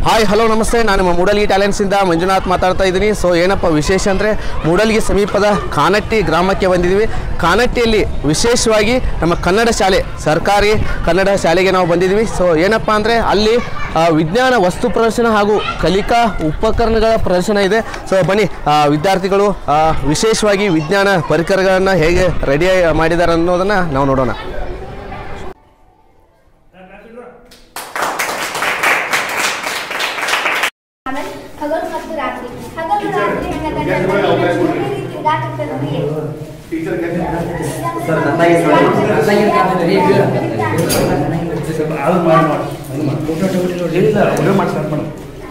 Hi hello ನಮಸ್ತೆ ನಾನು ನಿಮ್ಮ ಮೂಡಲ್ಗಿ ಟ್ಯಾಲೆಂಟ್ಸಿಂದ ಮಂಜುನಾಥ್ ಮಾತಾಡ್ತಾ ಇದ್ದೀನಿ ಸೊ ಏನಪ್ಪ ವಿಶೇಷ ಅಂದರೆ ಮೂಡಲ್ಗಿ ಸಮೀಪದ ಕಾನಟ್ಟಿ ಗ್ರಾಮಕ್ಕೆ ಬಂದಿದ್ದೀವಿ ಕಾನಟ್ಟಿಯಲ್ಲಿ ವಿಶೇಷವಾಗಿ ನಮ್ಮ ಕನ್ನಡ ಶಾಲೆ ಸರ್ಕಾರಿ ಕನ್ನಡ ಶಾಲೆಗೆ ನಾವು ಬಂದಿದ್ದೀವಿ ಸೊ ಏನಪ್ಪ ಅಂದರೆ ಅಲ್ಲಿ ಆ, ವಿಜ್ಞಾನ ವಸ್ತು ಪ್ರದರ್ಶನ ಹಾಗೂ ಕಲಿಕಾ ಉಪಕರಣಗಳ ಪ್ರದರ್ಶನ ಇದೆ ಸೊ ಬನ್ನಿ ಆ, ವಿದ್ಯಾರ್ಥಿಗಳು ಆ, ವಿಶೇಷವಾಗಿ ವಿಜ್ಞಾನ ಪರಿಕರಗಳನ್ನು ಹೇಗೆ ರೆಡಿ ಮಾಡಿದ್ದಾರೆ ಅನ್ನೋದನ್ನು ನಾವು ನೋಡೋಣ ಆಮೇಲೆ ಹಗಲು ಮತ್ತು ರಾತ್ರಿ ಹಗಲು ರಾತ್ರಿ ತಿರುಗಾಟಿರ್ತದ್ರಿ ಸರ್ ನನ್ನಾಗಿ ನೋಡಿ ನನ್ನಾಗಿ ಕಾಣ್ತದೆ ನೀವು ಅದು ಮಾಡಿ ಮಾಡಿ ಇಲ್ಲ ಒಳ್ಳೆ ಮಾಡ್ಸ್ಕೊಂಡು ಮೇಡಮ್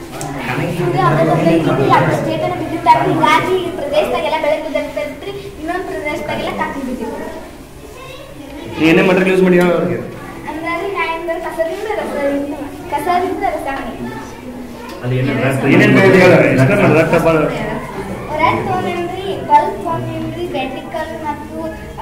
ಸ್ಟೇಟನ್ನು ಬಿದ್ದಿರ್ತಾರ್ರಿ ಹೀಗಾಗಿ ಈ ಪ್ರದೇಶದಾಗೆಲ್ಲ ಬೆಳೆ ಬಿದ್ದಿರ್ತೈತ್ರಿ ಇನ್ನೊಂದು ಪ್ರದೇಶದಾಗೆಲ್ಲ ಕತ್ತಿ ಬಿದ್ದಿರ್ತೈತಿ ಏನೇ ಮಟೀರಿಯಲ್ ಯೂಸ್ ಮಾಡಿ ಅವ್ರಿಗೆ ಅಂದ್ರೆ ನಾ ಏನ್ರ ಕಸದಿಂದ ರಸದಿಂದ ಕಸದಿಂದ ರಸ ಮಾಡಿ ಅಲ್ಲಿ ಏನೇನು ಏನೇನು ರಕ್ತ ಬಲ ರೆಡ್ ತೊಗೊಂಡ್ರಿ ಬಲ್ಬ್ ತೊಗೊಂಡ್ರಿ ಬೆಟ್ಟಿಕಲ್ ಮತ್ತು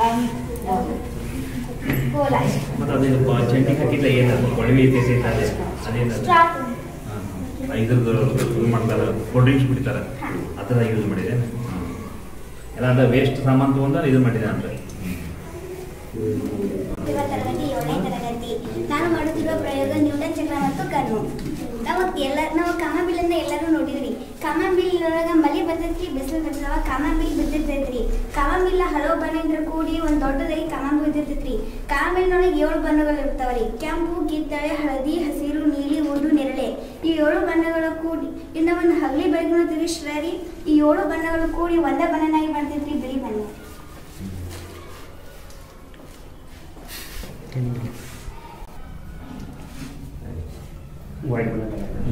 ಗೋಲಾಶ್ ಮತ್ತು ಅದೇನು ಚಂಡಿ ಹಾಕಿಲ್ಲ ಏನು ಕೊಳವೆ ಐತೆ ಅದೇ ಅದೇನು ಸ್ಟ್ರಾಪ್ ಇದ್ರದ್ದು ಇದು ಮಾಡ್ತಾರೆ ಕೋಲ್ಡ್ ಡ್ರಿಂಕ್ಸ್ ಕುಡಿತಾರೆ ಆ ಥರ ಯೂಸ್ ಮಾಡಿದೆ ಎಲ್ಲ ಅದ ವೇಸ್ಟ್ ಸಾಮಾನು ತೊಗೊಂಡು ಇದು ಮಾಡಿದೆ ಅಂತ ಇರುವ ತರಗತಿ ಏಳನೇ ತರಗತಿ ನಾನು ಮಾಡುತ್ತಿರುವ ಪ್ರಯೋಗ ನ್ಯೂಟನ್ ಚಕ್ರ ಮತ್ತು ಕಣ್ಣು ನಾವು ಎಲ್ಲ ನಾವು ಕಾಮಬಿಲ್ಲನ್ನ ಎಲ್ಲರೂ ನೋಡಿದ್ರಿ ಕಾಮಬಿಲ್ ಒಳಗ ಮಳೆ ಬರ್ತೈತ್ರಿ ಬಿಸಿಲು ಬರ್ತದವ ಕಾಮಬಿಲ್ ಬಿದ್ದಿರ್ತೈತ್ರಿ ಕಾಮಬಿಲ್ಲ ಹಲವು ಬಣ್ಣದಿಂದ ಕೂಡಿ ಒಂದ್ ದೊಡ್ಡದಾಗಿ ಕಾಮಬಿಲ್ ಬಿದ್ದಿರ್ತೈತ್ರಿ ಕಾಮಬಿಲ್ನೊಳಗೆ ಏಳು ಬಣ್ಣಗಳು ಇರ್ತಾವ್ರಿ ಕೆಂಪು ಕಿತ್ತಳೆ ಹಳದಿ ಹಸಿರು ನೀಲಿ ಊದು ನೇರಳೆ ಈ ಏಳು ಬಣ್ಣಗಳು ಕೂಡಿ ಇನ್ನ ಒಂದು ಹಗಲಿ ಬೆಳಗ್ಗೆ ತಿರುಗಿಸ್ರಿ ಈ ಏಳು ಬಣ್ಣಗಳು ಕೂಡಿ ಒಂದೇ ಬಣ್ಣನಾಗಿ ಮಾಡ್ತೈತ್ರಿ ಬಿಳಿ ಬಣ್ಣ ವೈಟ್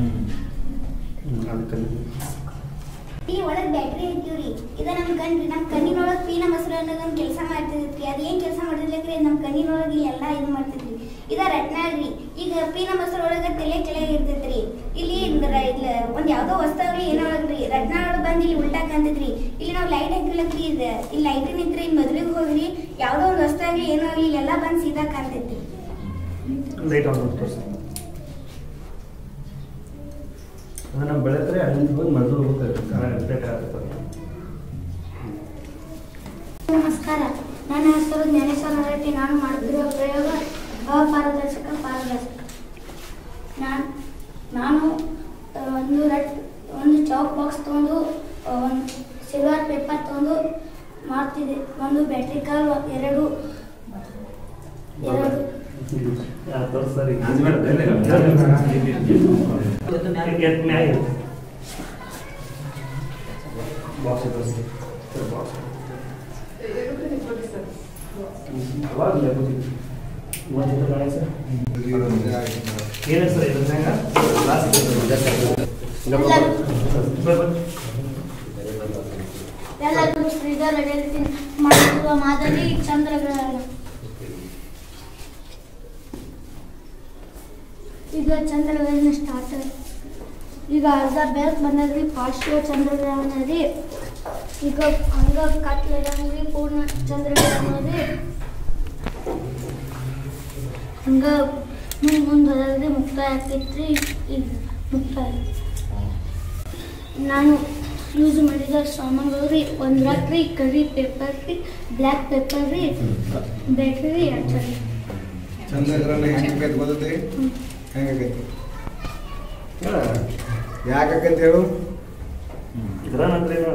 ಅದಕ್ಕೆ ಈ ಒಳಗ್ ಬ್ಯಾಟ್ರಿ ಐತಿವ್ರಿ ಇದ ನಮ್ ಕಣ್ರಿ ನಮ್ ಕಣ್ಣಿನೊಳಗ್ ಪೀನ ಮೊಸರು ಅನ್ನೋದೊಂದ್ ಕೆಲಸ ಮಾಡ್ತಿದ್ರಿ ಅದ ಏನ್ ಕೆಲಸ ಮಾಡಿದ್ಲಕ್ರಿ ನಮ್ ಕಣ್ಣಿನೊಳಗ್ ಎಲ್ಲ ಇದು ಮಾಡ್ತಿದ್ರಿ ಇದ ರಟ್ನಾಳ್ರಿ ಈಗ ಪೀನ ಮೊಸರು ಒಳಗ ತಲೆ ಕೆಳಗೆ ಇರ್ತೈತ್ರಿ ಇಲ್ಲಿ ರ- ಇಲ್ಲ ಒಂದ್ ಯಾವ್ದೋ ವಸ್ತು ಆಗ್ಲಿ ಏನೋ ಒಳಗ್ರಿ ರಟ್ನಾಳ ಬಂದ್ ಇಲ್ಲಿ ಉಲ್ಟಾ ಕಾಣ್ತೈತ್ರಿ ಇಲ್ಲಿ ನಾವ್ ಲೈಟ್ ಹಾಕಿಲಕ್ರಿ ಇದ ಇಲ್ಲಿ ಲೈಟ್ ನಿಂತ್ರಿ ಮೊದಲಿಗೆ ಹೋಗ್ರಿ ಯಾವ್ದೋ ಒಂದ್ ವಸ್ತು ಆಗ್ಲಿ ಏನೋ ಆಗ್ಲಿ ಇಲ್ಲೆಲ್ಲ ಬಂದ್ ಸೀದಾ ಕಾಣ್ತೈತ್ರಿ ಲೈಟ್ ಆನ್ ತೋರಿಸಿ ಅದನ್ನ ಬೆಳೆದ್ರೆ ಅಲ್ಲಿಂದ ಹೋಗಿ ಮೊದಲು ಹೋಗ್ತಾರೆ ಬೇಕಾಗ್ತದೆ ನಮಸ್ಕಾರ ನನ್ನ ಹೆಸರು ಜ್ಞಾನೇಶ್ವರ ನರಟಿ ನಾನು ಮಾಡುತ್ತಿರುವ ಪ್ರಯೋಗ ಅಪಾರದರ್ಶಕ ಪಾರದರ್ಶಕ ನಾನು ನಾನು ಆ, ಒಂದು ರೆಡ್ ಒಂದು ಚಾಕ್ ಬಾಕ್ಸ್ ತೊಗೊಂಡು ಆ, ಒಂದು ಸಿಲ್ವರ್ ಪೇಪರ್ ತೊಗೊಂಡು ಮಾಡ್ತಿದ್ದೆ ಒಂದು ಬ್ಯಾಟ್ರಿ ಕಾಲ್ ಎರಡು ಎರಡು ತೋರಿಸ್ತಾರೆ ಬಾಕ್ಸ್ ತೋರಿಸಿ ಬಾಕ್ಸ್ ಏನು ಸರ್ ಇದ್ರಾಗ ಕ್ಲಾಸ್ ಎಲ್ಲರೂ ಶ್ರೀಧರ್ ರೆಡ್ಡಿ ಮಾಡುತ್ತಿರುವ ಮಾದರಿ ಚಂದ್ರಗ್ರಹಣ ಈಗ ಚಂದ್ರಗ್ರಹಣ ಸ್ಟಾರ್ಟ್ ಈಗ ಅರ್ಧ ಬೆಳಕು ಬಂದದ್ರಿ ಪಾರ್ಶ್ವ ಚಂದ್ರಗ್ರಹಣ ರೀ ಈಗ ಹಂಗ ಕತ್ಲಿರಂಗ್ರಿ ಪೂರ್ಣ ಚಂದ್ರಗ್ರಹಣ ರೀ ಹಂಗ ಮುಂದೆ ಮುಂದೆ ಮುಕ್ತಾಯ ಆಗ್ತೈತ್ರಿ ಈಗ ಮುಕ್ತಾಯ ನಾನು ಯೂಸ್ ಮಾಡಿದ ಸಾಮಾನುಗಳು ರೀ ಒಂದು ರಾತ್ರಿ ಕರಿ ಪೇಪರ್ ರೀ ಬ್ಲ್ಯಾಕ್ ಪೇಪರ್ ರೀ ಬ್ಯಾಟ್ರಿ ರೀ ಎರಡು ಚಂದ್ರ ಚಂದ್ರಗ್ರಹಣ ಹೆಂಗೈತೆ ಗೊತ್ತೈತಿ ಹೆಂಗಾಗೈತಿ ಯಾಕಾಗೈತಿ ಹೇಳು ಇದರ ನಂತರ ಏನು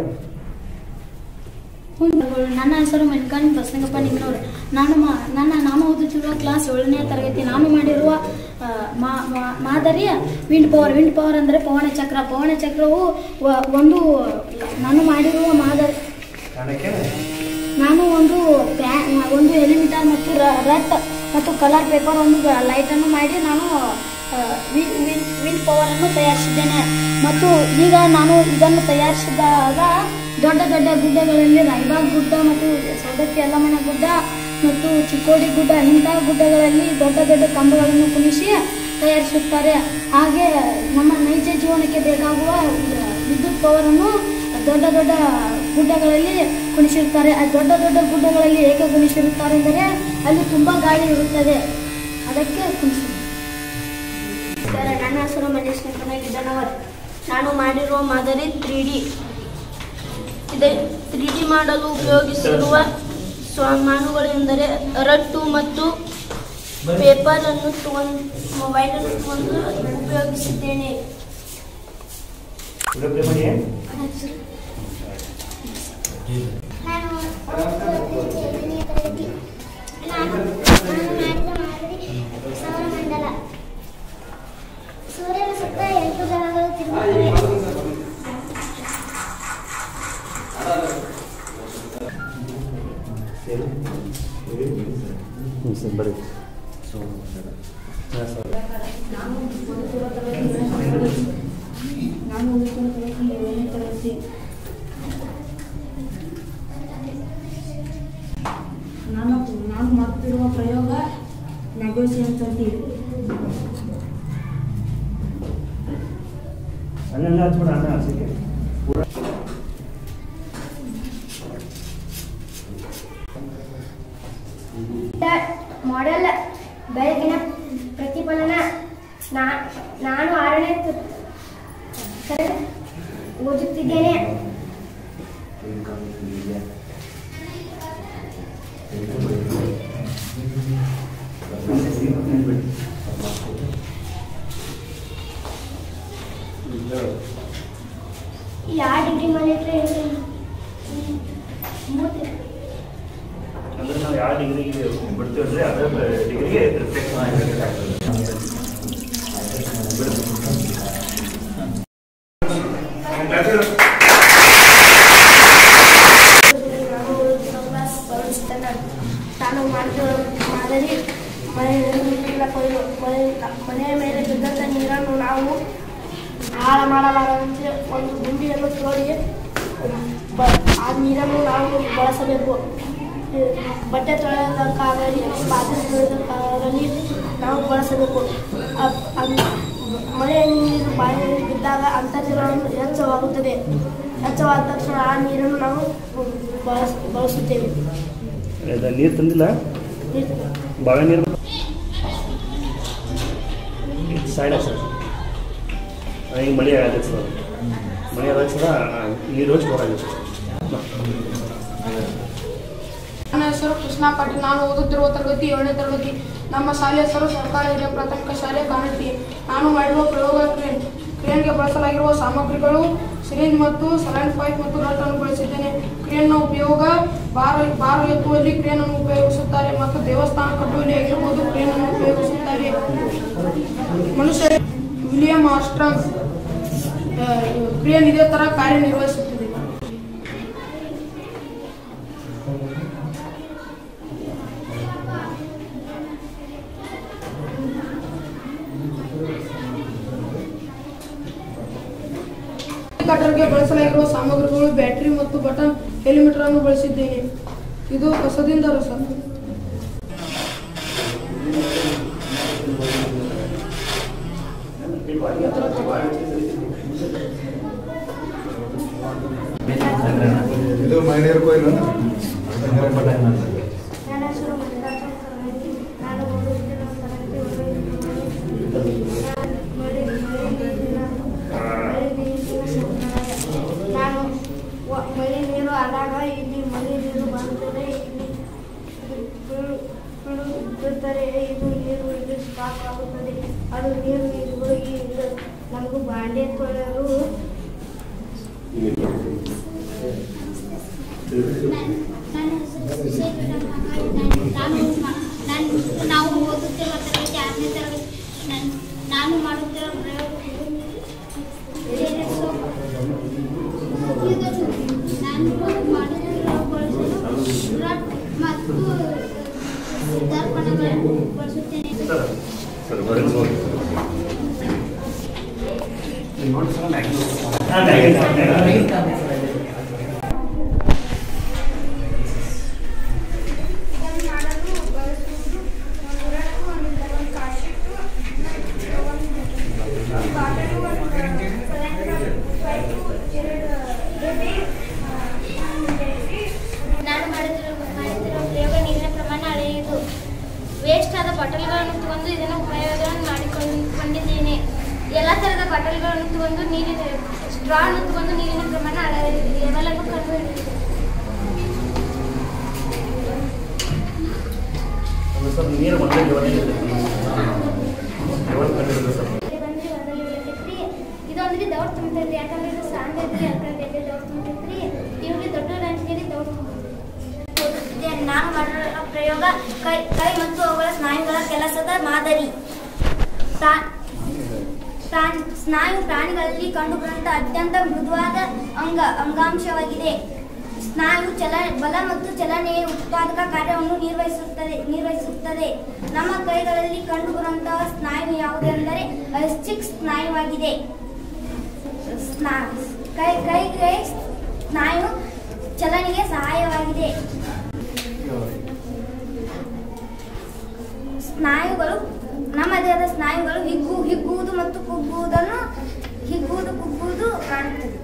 ಹುಂಡಗಳು. ನನ್ನ ಹೆಸರು ಮೆಲ್ಕಾನ್ ಬಸನಗಪ್ಪ ನಿಂಗ್ರವ್ರು ನಾನು ಮಾ ನನ್ನ ನಾನು ಓದುತ್ತಿರುವ ಕ್ಲಾಸ್ ಏಳನೇ ತರಗತಿ ನಾನು ಮಾಡಿರುವ ಆ, ಮಾ- ಮಾ- ಮಾದರಿಯ ವಿಂಡ್ ಪವರ್ ವಿಂಡ್ ಪವರ್ ಅಂದರೆ ಪವನ ಚಕ್ರ ಪವನ ಚಕ್ರವು ವ- ಒಂದು ನಾನು ಮಾಡಿರುವ ಮಾದರಿ ಕಾರಣಕ್ಕೆ ನಾನು ಒಂದು ಪ್ಯಾ ಒಂದು ಎಲಿಮೀಟರ್ ಮತ್ತು ರ- ರಟ್ ಮತ್ತು ಕಲರ್ ಪೇಪರ್ ಒಂದು ಲೈಟನ್ನು ಮಾಡಿ ನಾನು ಆ, ವಿನ್ ವಿನ್ ವಿನ್ ಪವರನ್ನು ತಯಾರಿಸಿದ್ದೇನೆ ಮತ್ತು ಈಗ ನಾನು ಇದನ್ನು ತಯಾರಿಸಿದಾಗ ದೊಡ್ಡ ದೊಡ್ಡ ಗುಡ್ಡಗಳಲ್ಲಿ ರಾಯಬಾಗ್ ಗುಡ್ಡ ಮತ್ತು ಸೌದತ್ತಿ ಯಲ್ಲಮ್ಮನ ಗುಡ್ಡ ಮತ್ತು ಚಿಕ್ಕೋಡಿ ಗುಡ್ಡ ಇಂತಹ ಗುಡ್ಡಗಳಲ್ಲಿ ದೊಡ್ಡ ದೊಡ್ಡ ಕಂಬಗಳನ್ನು ಕುಣಿಸಿ ತಯಾರಿಸುತ್ತಾರೆ ಹಾಗೆ ನಮ್ಮ ನೈಜ ಜೀವನಕ್ಕೆ ಬೇಕಾಗುವ ವಿದ್ಯುತ್ ಪವರನ್ನು ದೊಡ್ಡ ದೊಡ್ಡ ಗುಡ್ಡಗಳಲ್ಲಿ ಕುಣಿಸಿರುತ್ತಾರೆ ಆ ದೊಡ್ಡ ದೊಡ್ಡ ಗುಡ್ಡಗಳಲ್ಲಿ ಏಕೆ ಕುಣಿಸಿರುತ್ತಾರೆ ಎಂದರೆ ಅಲ್ಲಿ ತುಂಬ ಗಾಳಿ ಇರುತ್ತದೆ ಅದಕ್ಕೆ ಕುಣಿಸಿದ್ದಾರೆ ನಮಸ್ಕಾರ ನನ್ನ ಹೆಸರು ಮನೀಶ್ ನಿಂಕನಾಗಿದ್ದನವರ್ ನಾನು ಮಾಡಿರುವ ಮಾದರಿ ತ್ರೀ ಡಿ ಇದೆ ತ್ರೀ ಡಿ ಮಾಡಲು ಉಪಯೋಗಿಸಿರುವ ಸಾಮಾನುಗಳೆಂದರೆ ರಟ್ಟು ಮತ್ತು ಪೇಪರನ್ನು ತಗೊಂಡು ಮೊಬೈಲನ್ನು ತಗೊಂಡು ಉಪಯೋಗಿಸಿದ್ದೇನೆ ನಾನು ಓದುತ್ತಿರುವ ತರಗತಿ ನಾನು ನಾನು ಮಾಡಿದ ಮಾದರಿ ಸೌರಮಂಡಲ ಸೂರ್ಯನ ಸುತ್ತ ಎಂಟು ಗ್ರಹಗಳು ತಿರುಗುತ್ತವೆ ನಾನು ಓದುತ್ತಿರುವ ತರಗತಿ ಏಳನೇ ತರಗತಿ ನಾನು ನಾನು ಮಾಡುತ್ತಿರುವ ಪ್ರಯೋಗ ನೆಗೋಸಿಯನ್ ಸರ್ತಿ ಅಲ್ಲೆಲ್ಲ ಹಚ್ಬಿಡ ಆಮೇಲೆ ಹಚ್ಚಿಕೆ ಮಾಡೆಲ್ ಬೆಳಗಿನ ಪ್ರತಿಫಲನ ನಾ- ನಾನು ಆರನೇ ತ- ತರಗತಿ ಓದುತ್ತಿದ್ದೇನೆ ಯಾವ ಡಿಗ್ರಿ ಮಾಡಿದ್ರೆ ಮೂರು ಅಂದ್ರೆ ನಾವು ಯಾವ ಡಿಗ್ರಿಗೆ ಬಿಡ್ತೀವಲ್ರಿ ಅದ್ರ ಡಿಗ್ರಿಗೆ ರಿಫ್ಲೆಕ್ಷನ್ ಆಗಿರ್ಬೇಕಾಗ್ತದೆ ನಾನು ಮಾಡಿದ ಮಾದರಿ ಮನೆ ನೀರಿನ ಕೊಯ್ಲು ಮನೆ ಮನೆಯ ಮೇಲೆ ಬಿದ್ದಂಥ ನೀರನ್ನು ನಾವು ಹಾಳ ಮಾಡಲಾರದಂತೆ ಒಂದು ಗುಂಡಿಯನ್ನು ತೋಡಿ ಬ- ಆ ನೀರನ್ನು ನಾವು ಬಳಸಬೇಕು ಈ ಬಟ್ಟೆ ತೊಳೆಯೋದಕ್ಕಾಗಲಿ ಪಾತ್ರೆ ತೊಳೆಯೋದಕ್ಕಾಗಲಿ ನಾವು ಬಳಸಬೇಕು ಅ- ಅದ್- ಮಳೆಯ ನೀರು ಬಾವಿಯಲ್ಲಿ ಬಿದ್ದಾಗ ಅಂತರ್ಜಲವನ್ನು ಹೆಚ್ಚವಾಗುತ್ತದೆ ಹೆಚ್ಚವಾದ ತಕ್ಷಣ ಆ ನೀರನ್ನು ನಾವು ಬಳಸ ಬಳಸುತ್ತೇವೆ ನೀರು ತಂದಿಲ್ಲ ಬಾವಿ ನೀರು ಸೈಡ್ ಸರ್ ಈಗ ಮಳೆ ಆಗತ್ತೆ ಸರ್ ಮಳೆ ಆದಾಗ ಸರ ನೀರು ಸ್ಟೋರ್ ಆಗುತ್ತೆ ನನ್ನ ಹೆಸರು ಕೃಷ್ಣ ಪಾಟೀಲ್ ನಾನು ಓದುತ್ತಿರುವ ತರಗತಿ ಏಳನೇ ತರಗತಿ ನಮ್ಮ ಶಾಲೆ ಹೆಸರು ಸರ್ಕಾರಿ ಹಿರಿಯ ಪ್ರಾಥಮಿಕ ಶಾಲೆ ಕಾನಟ್ಟಿ ನಾನು ಮಾಡಿರುವ ಪ್ರಯೋಗ ಕ್ರೇನ್ ಕ್ರೇನ್ಗೆ ಬಳಸಲಾಗಿರುವ ಸಾಮಗ್ರಿಗಳು ಸಿರಿಂಜ್ ಮತ್ತು ಸಲೈನ್ ಪೈಪ್ ಮತ್ತು ನಟ್ ಅನ್ನು ಬಳಸಿದ್ದೇನೆ ಕ್ರೇನ್ನ ಉಪಯೋಗ ಭಾರ ಭಾರ ಎತ್ತುವಲ್ಲಿ ಕ್ರೇನ್ ಅನ್ನು ಉಪಯೋಗಿಸುತ್ತಾರೆ ಮತ್ತು ದೇವಸ್ಥಾನ ಕಟ್ಟುವಲ್ಲಿ ಆಗಿರ್ಬೋದು ಕ್ರೇನ್ ಅನ್ನು ಉಪಯೋಗಿಸುತ್ತಾರೆ ಮನುಷ್ಯ ವಿಲಿಯಂ ಆಸ್ಟ್ರಾಂಗ್ ಆ, ಕ್ರೇನ್ ಇದೇ ತರ ಕಾರ್ಯನಿರ್ವಹಿಸುತ್ತದೆ ಕಟರ್ಗೆ ಬಳಸಲಾಗಿರುವ ಸಾಮಗ್ರಿಗಳು ಬ್ಯಾಟರಿ ಮತ್ತು ಬಟನ್ ಹೆಲಿಮೀಟರ್ ಅನ್ನು ಬಳಸಿದ್ದೇನೆ ಇದು ಹೊಸದಿಂದ ರಸ ಇದು ಮಹಿಳೆಯರ ಕೊಯ್ಲು ನನ್ನ ಹೆಸರು ಮಂಜುನಾಥ ತರಗತಿ ನಾನು ಓದುತ್ತಿರುವ ತರಗತಿ ಮಳೆ ಮಳೆ ನೀರಿನ ಮಳೆ ನೀರಿನ ಸಂಗ್ರಹ. ನಾನು ವ- ಮಳೆ ನೀರು ಆದಾಗ ಇಲ್ಲಿ ಮಳೆ ನೀರು ಬರುತ್ತದೆ ಇಲ್ಲಿ ಬೀಳು- ಬೀಳು- ಬೀಳುತ್ತದೆ ಇದು ನೀರು ಇಲ್ಲಿ ಸ್ಟಾಕ್ ಆಗುತ್ತದೆ ಅದು ನೀರು ನೀರುಗಳು ಈಗ ನಮಗೂ ಬಾಂಡೆ ತೊಳೆಯಲು ನಾನು ನಾನು ನಾವು ಓದುತ್ತಿರುವ ತರಗತಿ ಆರನೇ ತರಗತಿ ನಾನು ನಾನು ಮಾಡುತ್ತಿರುವ ಪ್ರಯೋಗಗಳು ಬೇರೆ ಸೋಪ್. ನಾನು ಮಾಡುತ್ತಿರುವ ಬಳಸಲು ರಟ್ ಮತ್ತು ದರ್ಪಣಗಳನ್ನು ಬಳಸುತ್ತೇನೆ ಸರ್ ಸರ್ ಹೊರಗೆ ಹೋಗಿ ಇದನ್ನು ಮಾಡಲು ಬಳಸುವುದು ಒಂದು ರಟ್ಟು, ಒಂದು ಒಂದು ಕಾಶಿಟ್ಟು, ಒಂದು ಬಾಟಲು, ಒಂದು ಸಿಲಿಂಡರ್, ಪೈಪು, ಎರಡು ಡಬ್ಬಿ, ಆ, ಒಂದು ಡಬ್ಬಿ. ನಾನು ಮಾಡುತ್ತಿರುವ ಮಾಡುತ್ತಿರುವ ಪ್ರಯೋಗ ನೀರಿನ ಪ್ರಮಾಣ ಅಳೆಯುವುದು ವೇಸ್ಟ್ ಆದ ಬಾಟಲ್ಗಳನ್ನು ತಗೊಂಡು ಇದನ್ನು ಉಪಯೋಗ ಮಾಡಿಕೊಂಡಿದ್ದೇನೆ ಎಲ್ಲ ಥರದ ಬಾಟಲ್ಗಳನ್ನು ತಗೊಂಡು ನೀರಿನ ಸ್ಟ್ರಾವನ್ನು ತಗೊಂಡು ನೀರಿನ ಪ್ರಮಾಣ ಅಳವಡಿಸಿದೆ ಇವೆಲ್ಲನೂ ಕಂಡುಹಿಡಿದಿದೆ ಸರ್ ನೀರು ಮೊದಲೇ ಲೆವೆಲ್ ಲೆವೆಲ್ ಕಂಡಿರೋದು ಸರ್ ಇಲ್ಲಿ ಬಂದ್ರಿ ಒಂದಲ್ಲಿ ಬರ್ತೈತ್ರಿ ಇದು ಅಂದ್ರೆ ದೌಡ್ ತುಂಬತೈತಿ ಯಾಕಂದ್ರೆ ಇದು ಸಾಂಗ್ ಐತ್ರಿ ಯಾಕಂದ್ರೆ ದೌಡ್ ತುಂಬತೈತ್ರಿ ಇವ್ರಿಗೆ ದೊಡ್ಡ ರಂಜಿಗೆ ದೌಡ್ ತುಂಬತೈತಿ ನಾನು ಮಾಡಿರೋ ಪ್ರಯೋಗ ಕೈ ಕೈ ಮತ್ತು ಅವುಗಳ ಸ್ನಾಯುಗಳ ಕೆಲಸದ ಮಾದರಿ ಪ್ರಾ- ಪ್ರಾಣಿ ಸ್ನಾಯು ಪ್ರಾಣಿಗಳಲ್ಲಿ ಕಂಡುಬರುವಂಥ ಅತ್ಯಂತ ಮೃದುವಾದ ಅಂಗ ಅಂಗಾಂಶವಾಗಿದೆ ಸ್ನಾಯು ಚಲ ಬಲ ಮತ್ತು ಚಲನೆಯ ಉತ್ಪಾದಕ ಕಾರ್ಯವನ್ನು ನಿರ್ವಹಿಸುತ್ತದೆ ನಿರ್ವಹಿಸುತ್ತದೆ ನಮ್ಮ ಕೈಗಳಲ್ಲಿ ಕಂಡುಬರುವಂತಹ ಸ್ನಾಯು ಯಾವುದೆಂದರೆ ಐಸ್ಟಿಕ್ ಸ್ನಾಯುವಾಗಿದೆ ಸ್ನಾ ಕೈ ಕೈಗೆ ಸ್ನಾಯು ಚಲನೆಗೆ ಸಹಾಯವಾಗಿದೆ ಸ್ನಾಯುಗಳು ನಮ್ಮ ದೇಹದ ಸ್ನಾಯುಗಳು ಹಿಗ್ಗು ಹಿಗ್ಗುವುದು ಮತ್ತು ಕುಗ್ಗುವುದನ್ನು ಹಿಗ್ಗುವುದು ಕುಗ್ಗುವುದು ಕಾಣುತ್ತದೆ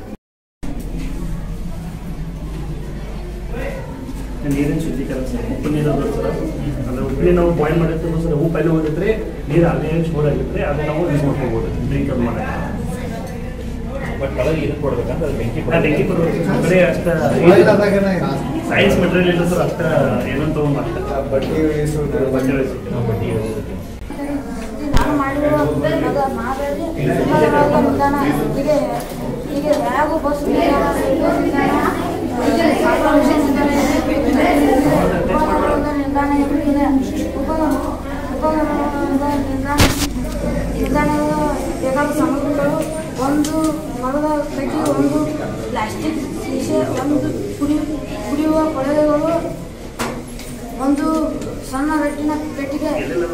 ನೀರಿನ ಶುದ್ಧೀಕರಣ ಸರ್ ಉಪ್ಪು ನೀರು ಅದ ಸರ್ ಅಂದ್ರೆ ಉಪ್ಪು ನಾವು ಬಾಯ್ಲ್ ಮಾಡಿರ್ತೀವಿ ಸರ್ ಉಪ್ಪು ಅಲ್ಲಿ ಹೋಗಿದ್ರೆ ನೀರು ಅಲ್ಲೇ ಸ್ಟೋರ್ ಆಗಿದ್ರೆ ಅದು ನಾವು ಯೂಸ್ ಮಾಡ್ಕೋಬೋದು ಡ್ರಿಂಕ್ ಅದು ಮಾಡಕ್ಕೆ ಬಟ್ ಒಳಗೆ ಇದು ಕೊಡ್ಬೇಕಂತ ಅದು ಬೆಂಕಿ ಆ ಬೆಂಕಿ ಕೊಡ್ಬೇಕು ಬರೀ ಅಷ್ಟ ಸೈನ್ಸ್ ಮೆಟೀರಿಯಲ್ ಇಲ್ಲ ಸರ್ ಅಷ್ಟ ಏನಂತ ತೊಗೊಂಡ್ ಮಾಡ್ತಾರೆ ಬಟ್ಟೆ ಒಗೆಸೋದು. ಬಟ್ಟೆ ಒಗೆಸಿ. ಬಡ್ಡಿ ಇರೋದಕ್ಕೆ. ನಾನು ಮಾಡಿರುವ ಮಗ ಮಾದರಿ ಸುಮಾರು ನಿಲ್ದಾಣ ಹೀಗೆ ಹೀಗೆ ವ್ಯಾಗು ಬಸ್ ನಿಲ್ದಾಣ ರೈಲ್ವೆ ನಿಲ್ದಾಣ ಹೀಗೆ ಸಾಕಷ್ಟು ನಿಲ್ದಾಣ ಇದೆ. ಉಪಕರಣದ ನಿಲ್ದಾಣ ಎಂದು ಇದೆ ಉಪಕರಣ ಉಪಕರಣದ ನಿಲ್ದಾಣ ನಿಲ್ದಾಣದ ಬೇಕಾದ ಸಾಮಗ್ರಿಗಳು ಒಂದು ಮರದ ಕಟ್ಟಿ ಒಂದು ಪ್ಲಾಸ್ಟಿಕ್ ಸೀಸೆ ಒಂದು ಕುಡಿ ಕುಡಿಯುವ ಕೊಳವೆಗಳು ಒಂದು ಸಣ್ಣ ರಟ್ಟಿನ ಪೆಟ್ಟಿಗೆ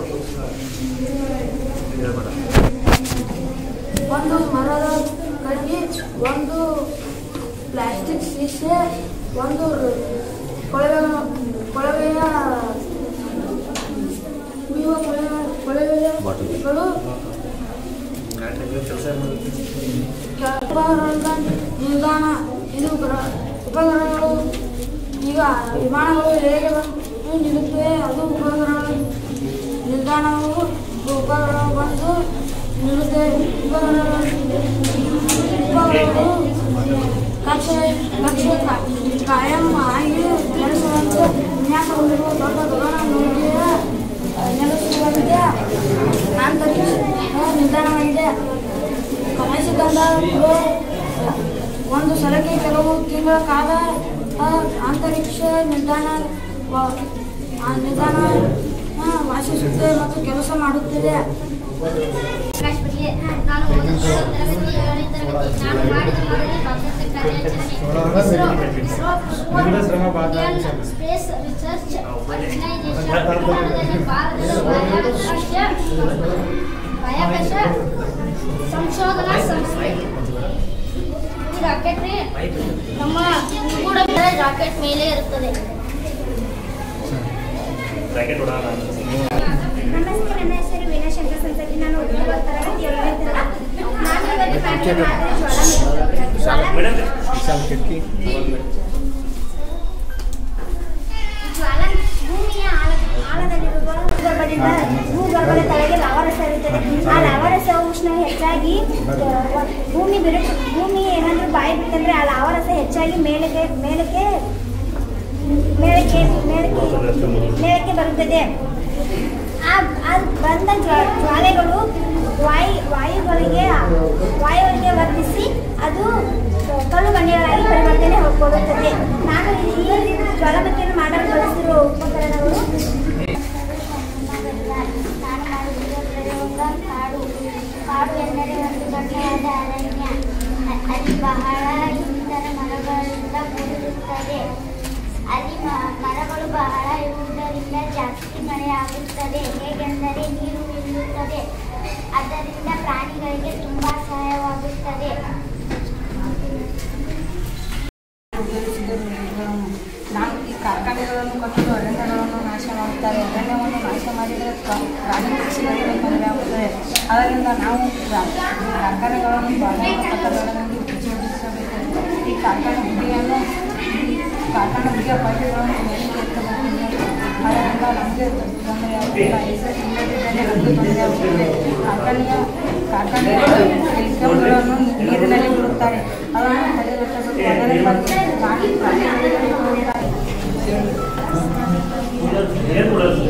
ಒಂದು ಮರದ ಕಡ್ಡಿ ಒಂದು ಪ್ಲಾಸ್ಟಿಕ್ ಸೀಸೆ ಒಂದು ಕೊಳವೆ ಕೊಳವೆಯ ಕುಡಿಯುವ ಕೊಳವೆ ಕೊಳವೆಗಳು ಕೆಲಸ ಉಪಕರಣದ ನಿಲ್ದಾಣ ಇದು ಗ್ರ- ಉಪಕರಣಗಳು ಈಗ ವಿಮಾನಗಳು ಹೇಗೆ ಬಂದು ನಿಲ್ಲುತ್ತವೆ ಅದು ಉಪಕರಣ ನಿಲ್ದಾಣವು ಉಪಕರಣ ಬಂದು ನಿಲ್ಲುತ್ತೆ ಉಪಕರಣ ಉಪಕರಣಗಳು ಕಕ್ಷ ಕಕ್ಷೆ ಕಾ- ಕಾಯಂ ಆಗಿ ನೆಲೆಸುವಂತೆ ವಿನ್ಯಾಸಗೊಂಡಿರುವ ದೊಡ್ಡ ಗಗನ ನೌಕೆಯ ನೆಲೆಸುವಂತೆ ಆಂತರಿಕ್ಷ ನಿಲ್ದಾಣವಾಗಿದೆ ಕನಸಿಗಂಧ ಒಂದು ಸಲಕ್ಕೆ ಕೆಲವು ತಿಂಗಳ ಕಾಲ ಆ, ಅಂತರಿಕ್ಷ ನಿಲ್ದಾಣ ವ- ಆ ನಿಲ್ದಾಣ ಆ, ವಾಸಿಸುತ್ತೆ ಮತ್ತು ಕೆಲಸ ಮಾಡುತ್ತಿದೆ ಪ್ರಕಾಶ್ ಬಗ್ಗೆ ನಾನು ಓದುತ್ತಿರುವ ತರಗತಿ ಏಳನೇ ತರಗತಿ ನಾನು ಮಾಡಿದ ಮೊದಲ ಬಾಹ್ಯಾಕಾಶ ಕಾರ್ಯಾಚರಣೆ ISRO ISRO Indian Space Research Organisation ಭಾರತದಲ್ಲಿ ಭಾರತದ ಬಾಹ್ಯಾಕಾಶ ಬಾಹ್ಯಾಕಾಶ ಸಂಶೋಧನಾ ಸಂಸ್ಥೆ ಈ ರಾಕೆಟ್ರಿ ನಮ್ಮ ಕೂಡ ರಾಕೆಟ್ ಮೇಲೆ ಇರುತ್ತದೆ ರಾಕೆಟ್ ಉಡಾಣ ನಮಸ್ತೆ ನನ್ನ ಹೆಸರು ವೀಣಾಶಂಕರ್ ಸಂಸದಿ ನಾನು ಓದುತ್ತಿರುವ ತರಗತಿ ಏಳನೇ ತರಗತಿ ನಾನು ಇವತ್ತು ಮಾಡಿದ ಮಾದರಿ ಜ್ವಾಲಾಮುಖಿ ಮೇಡಮ್ ಜ್ವಾಲ ಭೂಮಿಯ ಆಳ ಆಳದಲ್ಲಿರುವ ಭೂಗರ್ಭದಿಂದ ಭೂಗರ್ಭದ ಕೆಳಗೆ ಲಾವಾರಸ ಇರುತ್ತದೆ ಆ ಲಾವಾರಸ ಉಷ್ಣ ಹೆಚ್ಚಾಗಿ ಆ, ಭೂಮಿ ಬಿರು ಭೂಮಿ ಏನಾದರೂ ಬಾಯಿ ಬಿಟ್ಟಂದ್ರೆ ಆ ಲಾವಾರಸ ಹೆಚ್ಚಾಗಿ ಮೇಲಕ್ಕೆ ಮೇಲಕ್ಕೆ ಮೇಲಕ್ಕೆ ಮೇಲಕ್ಕೆ ಮೇಲಕ್ಕೆ ಬರುತ್ತದೆ ಆ ಆ ಬಂದ ಜ್ವ- ಜ್ವಾಲೆಗಳು ವಾಯು ವಾಯುಗಳಿಗೆ ವಾಯುವಿಗೆ ವರ್ತಿಸಿ ಅದು ಕಲ್ಲು ಬಂಡೆಗಳಾಗಿ ಪರಿವರ್ತನೆ ಹೊಂದುತ್ತದೆ ನಾನು ಈ ಜ್ವಾಲಾಮುಖಿಯನ್ನು ಮಾಡಲು ಬಳಸಿರುವ ಉಪಕರಣಗಳು ನಾನು ಮಾಡುತ್ತಿರುವ ಪ್ರಯೋಗ ಕಾಡು ಕಾಡು ಎಂದರೆ ಒಂದು ದೊಡ್ಡದಾದ ಅರಣ್ಯ ಅ- ಅಲ್ಲಿ ಬಹಳ ಇನ್ನಿತರ ಮರಗಳಿಂದ ಕೂಡಿರುತ್ತದೆ ಅಲ್ಲಿ ಮ- ಮರಗಳು ಬಹಳ ಇರುವುದರಿಂದ ಜಾಸ್ತಿ ಮಳೆಯಾಗುತ್ತದೆ ಹೇಗೆಂದರೆ ನೀರು ನಿಲ್ಲುತ್ತದೆ ಅದರಿಂದ ಪ್ರಾಣಿಗಳಿಗೆ ತುಂಬ ಸಹಾಯವಾಗುತ್ತದೆ ನಾವು ಈ ಕಾರ್ಖಾನೆಗಳನ್ನು ಕಟ್ಟಲು ಅರಣ್ಯಗಳನ್ನು ನಾಶ ಮಾಡುತ್ತಾರೆ ಅರಣ್ಯವನ್ನು ನಾಶ ಮಾಡಿದರೆ ಕ- ಪ್ರಾಣಿ ಪಕ್ಷಿಗಳಿಗೆ ತೊಂದರೆ ಆಗುತ್ತದೆ ಅದರಿಂದ ನಾವು ಕಾ- ಕಾರ್ಖಾನೆಗಳನ್ನು ಬಾಗಿಲು ಕಟ್ಟಡಗಳಲ್ಲಿ ಪ್ರಚೋದಿಸಬೇಕು ಈ ಕಾರ್ಖಾನೆ ಹುಡಿಯನ್ನು ಈ ಕಾರ್ಖಾನೆ ಹುಡಿಯ ಪಾಠಗಳನ್ನು ಮೇಲೆ ಎತ್ತಬೇಕು ಅದರಿಂದ ನಮಗೆ ತೊಂದರೆ ಆಗುತ್ತಿಲ್ಲ ಇಲ್ಲದಿದ್ದರೆ ನಮಗೆ ತೊಂದರೆ ಆಗುತ್ತದೆ ಕಾರ್ಖಾನೆಯ ಕಾರ್ಖಾನೆಗಳು ಕೆಮಿಕಲ್ಗಳನ್ನು ನೀರಿನಲ್ಲಿ ಬಿಡುತ್ತಾರೆ ಅದನ್ನು ತಡೆಗಟ್ಟಬೇಕು ಅದರಿಂದ ಪ್ರಾಣಿ ಪ್ರಾಣಿಗಳಿಗೆ ಏನ್ ಕೊಡೋದು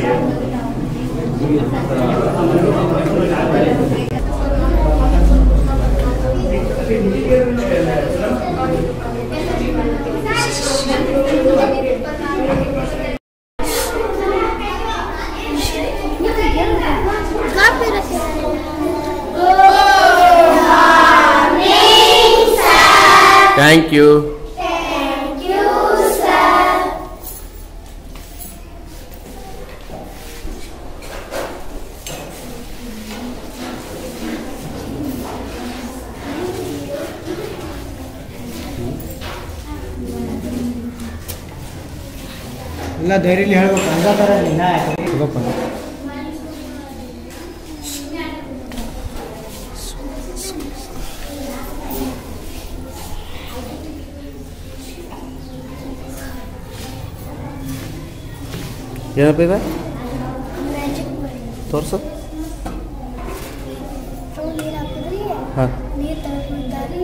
ಥ್ಯಾಂಕ್ ಯು ಎಲ್ಲ ಧೈರ್ಯಲಿ ಹೇಳ್ಬೇಕು ಹಂಗ ಥರ ನಿನ್ನ ತಗೋಪ್ಪ ಏನಪ್ಪ ಇದೆ ತೋರಿಸು ನೀರು ಹಾಕಿದ್ರಿ ಹಾಂ ನೀರು ತಗೊಂಡ್ರಿ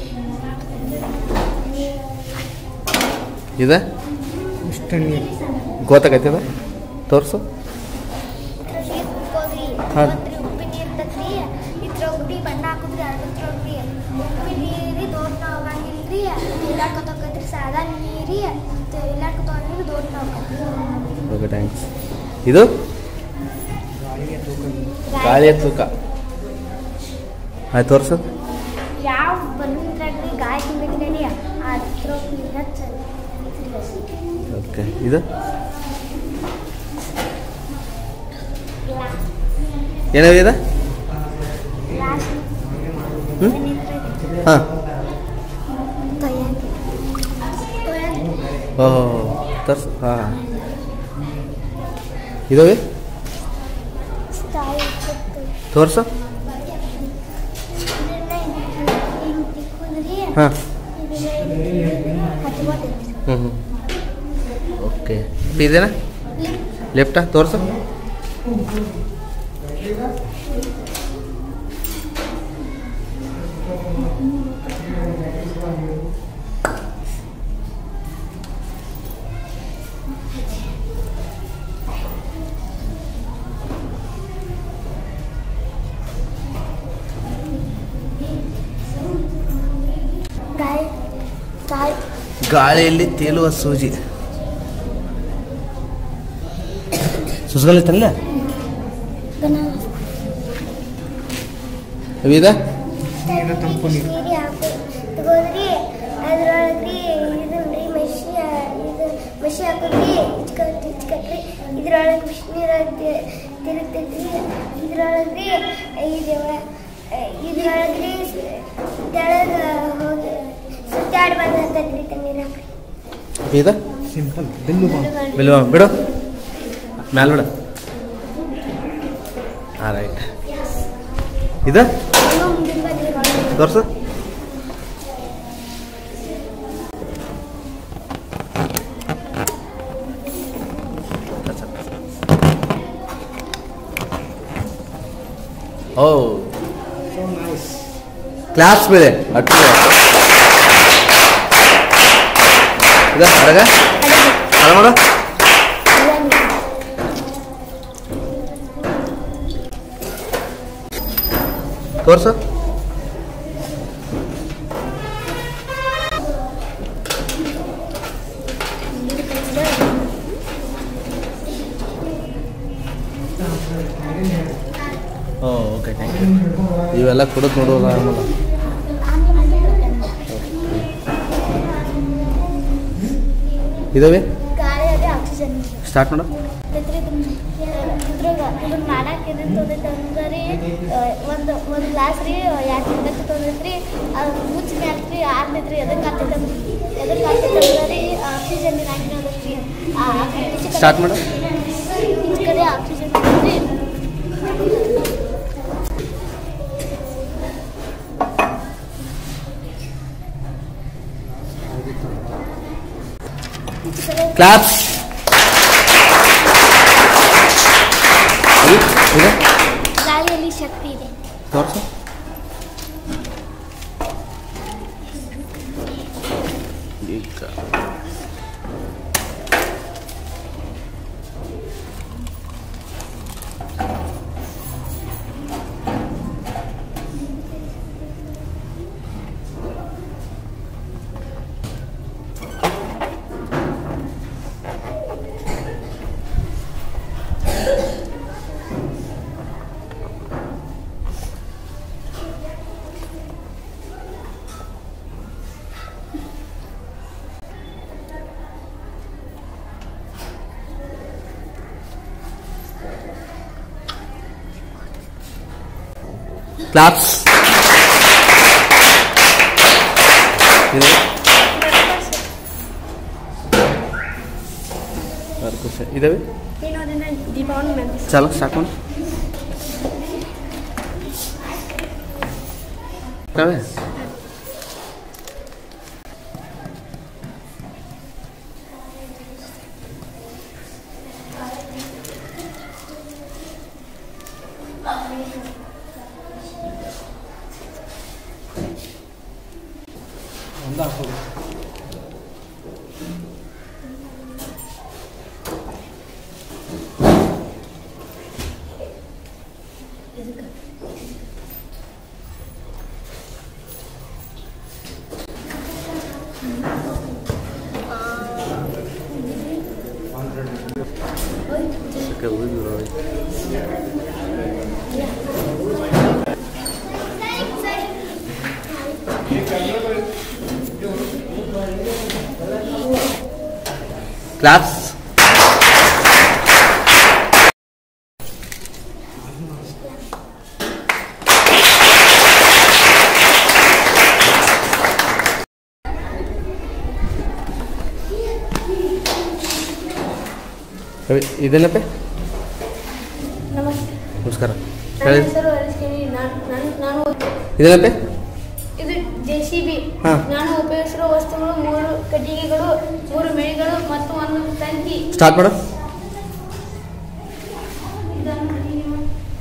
ಇದೆ ಇಷ್ಟು ನೀರು ಗೊತ್ತಾಗೈತದ ತೋರಿಸು ನೀರು ಕುಡ್ಕೋದ್ರಿ ಹಾಂ. ಮತ್ರಿ ಉಪ್ಪಿನ ನೀರು ತಗ್ರಿ ಇದ್ರೊಗ್ರಿ ಬಣ್ಣ ಹಾಕುದ್ರಿ ಅದ್ರೊಗ್ರಿ ಉಪ್ಪಿನ ನೀರಿ ದೋಡ್ನ ಹೋಗಂಗಿಲ್ರಿ ಇಲ್ಲಾಡ್ಕೊತ ಹೋಗತ್ರಿ ಸಾದಾ ನೀರಿ ಇಲ್ಲಾಡ್ಕೊತ ಹೋಗಂಗಿಲ್ಲ ದೋಡ್ನ ಹೋಗತ್ರಿ ಓಕೆ ಥ್ಯಾಂಕ್ಸ್ ಇದು ಗಾಳಿಯ ತೂಕ ಆಯ್ತು ತೋರಿಸು ಯಾವ ಬಂದ್ರಾಗ್ರಿ ಗಾಯ ತುಂಬಿದ್ರಿ ಅದ್ರ ನೀರ ಚಲ್ ಓಕೆ ಇದು ಏನಾಗಿದೆ ಗ್ಲಾಸ್ ಹ್ಞೂ ಹಾಂ ತೊಯ್ಯಾಕೆ ಓಹೋ ತರ್ಸು ಹಾಂ ಇದಾವೆ ಸ್ಟಾಯಿ ತೋರಿಸು ಹಿಂಗೆ ತಿಕ್ಕೊಂಡ್ರಿ ಹಾಂ ಹಚ್ಬೋದು ಹ್ಞೂ ಹ್ಞೂ ಓಕೆ ಇದೇನಾ ಲೆಫ್ಟಾ ತೋರಿಸು ಗಾಯ ಗಾಯ ಗಾಳಿಯಲ್ಲಿ ತೇಲುವ ಸೂಜಿ ಸುಸ್ಗಲಿತ್ತಲ್ಲ ಇದೆ ನೀರು ತಂಪು ನೀರು ಸೀರೆ ಹಾಕಿ ತಗೋದ್ರಿ ಅದ್ರೊಳಗ್ರಿ ಇದನ್ರಿ ಮಸಿ ಇದು ಮಸಿ ಹಾಕೋದ್ರಿ ಇಚ್ಕಟ್ರಿ ಇಚ್ಕಟ್ರಿ ಇದ್ರೊಳಗೆ ಬಿಸಿನೀರು ತಿರುಗ್ತೈತ್ರಿ ಇದ್ರೊಳಗ್ರಿ ಇದು ಇದ್ರೊಳಗ್ರಿ ತೆಳಗ ಹೋಗಿ ಸುತ್ತಾಡ್ಬಾರ್ದು ಅಂತೈತ್ರಿ ತಣ್ಣೀರು ಹಾಕ್ರಿ ಇದೆ ಸಿಂಪಲ್ ಬಿಲ್ಲು ಬಾ ಬಿಲ್ವ ಬಿಡು ಮ್ಯಾಲ ಬಿಡು ಹಾಂ ರೈಟ್ ಇದೆ ಇನ್ನೂ ಮುಂದಿನ ಬನ್ನಿ ಒಳಗೆ. ತೋರ್ಸು ಓ ಕ್ಲಾಸ್ ಬೀಳೆ ಅಟ್ಟು ಇದೆ ಅಡಗ ಅಡ ಮಾಡ ತೋರ್ಸು ಓ ಓಕೆ ಥ್ಯಾಂಕ್ ಯು ಇವೆಲ್ಲ ಕುಡಿದು ನೋಡೋದು ಆಮೇಲೆ ಇದಾವೆ ಗಾಳಿ ಅದೇ ಆಕ್ಸಿಜನ್ ಸ್ಟಾರ್ಟ್ ಮಾಡು ಇದ್ರಾಗ ಇದನ್ನ ಮಾಡಕ್ಕೆ ಇದನ್ನ ತೊಗೊಂಡೈತೆ ಅಂದ್ರೆ ಒಂದು ಒಂದು ಗ್ಲಾಸ್ ರೀ ಎರಡು ತಿಂಗಳು ತೊಗೊಂಡೈತ್ರಿ ಅದು ಮುಚ್ಚಿ ಮ್ಯಾಲ್ರಿ ಆರ್ದೈತ್ರಿ ಎದಕ್ಕೆ ಆಗ್ತೈತೆ ಎದಕ್ಕೆ ಆಗ್ತೈತೆ ಅಂದ್ರೆ ರೀ ಆಕ್ಸಿಜನ್ ಹಾಕಿರೋದಕ್ಕೆ ಸ್ಟಾರ್ಟ್ ಮಾಡು ಈ ಕಡೆ ಆಕ್ಸಿಜನ್ ರೀ ಕ್ಲಾಪ್ಸ್ ಇದೆ ಗಾಳಿಯಲ್ಲಿ ಶಕ್ತಿ ಇದೆ ತೋರ್ಸು ಕ್ಲಾಪ್ಸ್ ಇದು ಆರು ಖುಷಿ ಇದಾವೆ ವಿನೋದನ ದೀಪಾವಳಿ ಮೆಂಬರ್ಸ್ ಚಲೋ ಸ್ಟಾರ್ಟ್ ಮಾಡಿ ಕಾವ್ಯ? ಸಕ್ಕ ಉಳಿದು ನೋಡಿ. ಕ್ಲಾಪ್ಸ್ ರವಿ, ಇದೇನಪ್ಪ ನಮಸ್ತೆ ನಮಸ್ಕಾರ ನನ್ನ ಹೇಳಿ ಹೆಸರು ಹರೀಶ್ ಕೆ. ನಾನು ನಾನು ನಾನು ಇದೇನಪ್ಪ ಇದು ಜೆ ಸಿ ಬಿ ಹಾ. ನಾನು ಉಪಯೋಗಿಸಿರುವ ವಸ್ತುಗಳು ಮೂರು ಕಟ್ಟಿಗೆಗಳು ಮೂರು ಮೆಳಿಗಳು ಮತ್ತು ಒಂದು ತಂತಿ ಸ್ಟಾರ್ಟ್ ಮಾಡು ಇದನ್ನು ನೀವು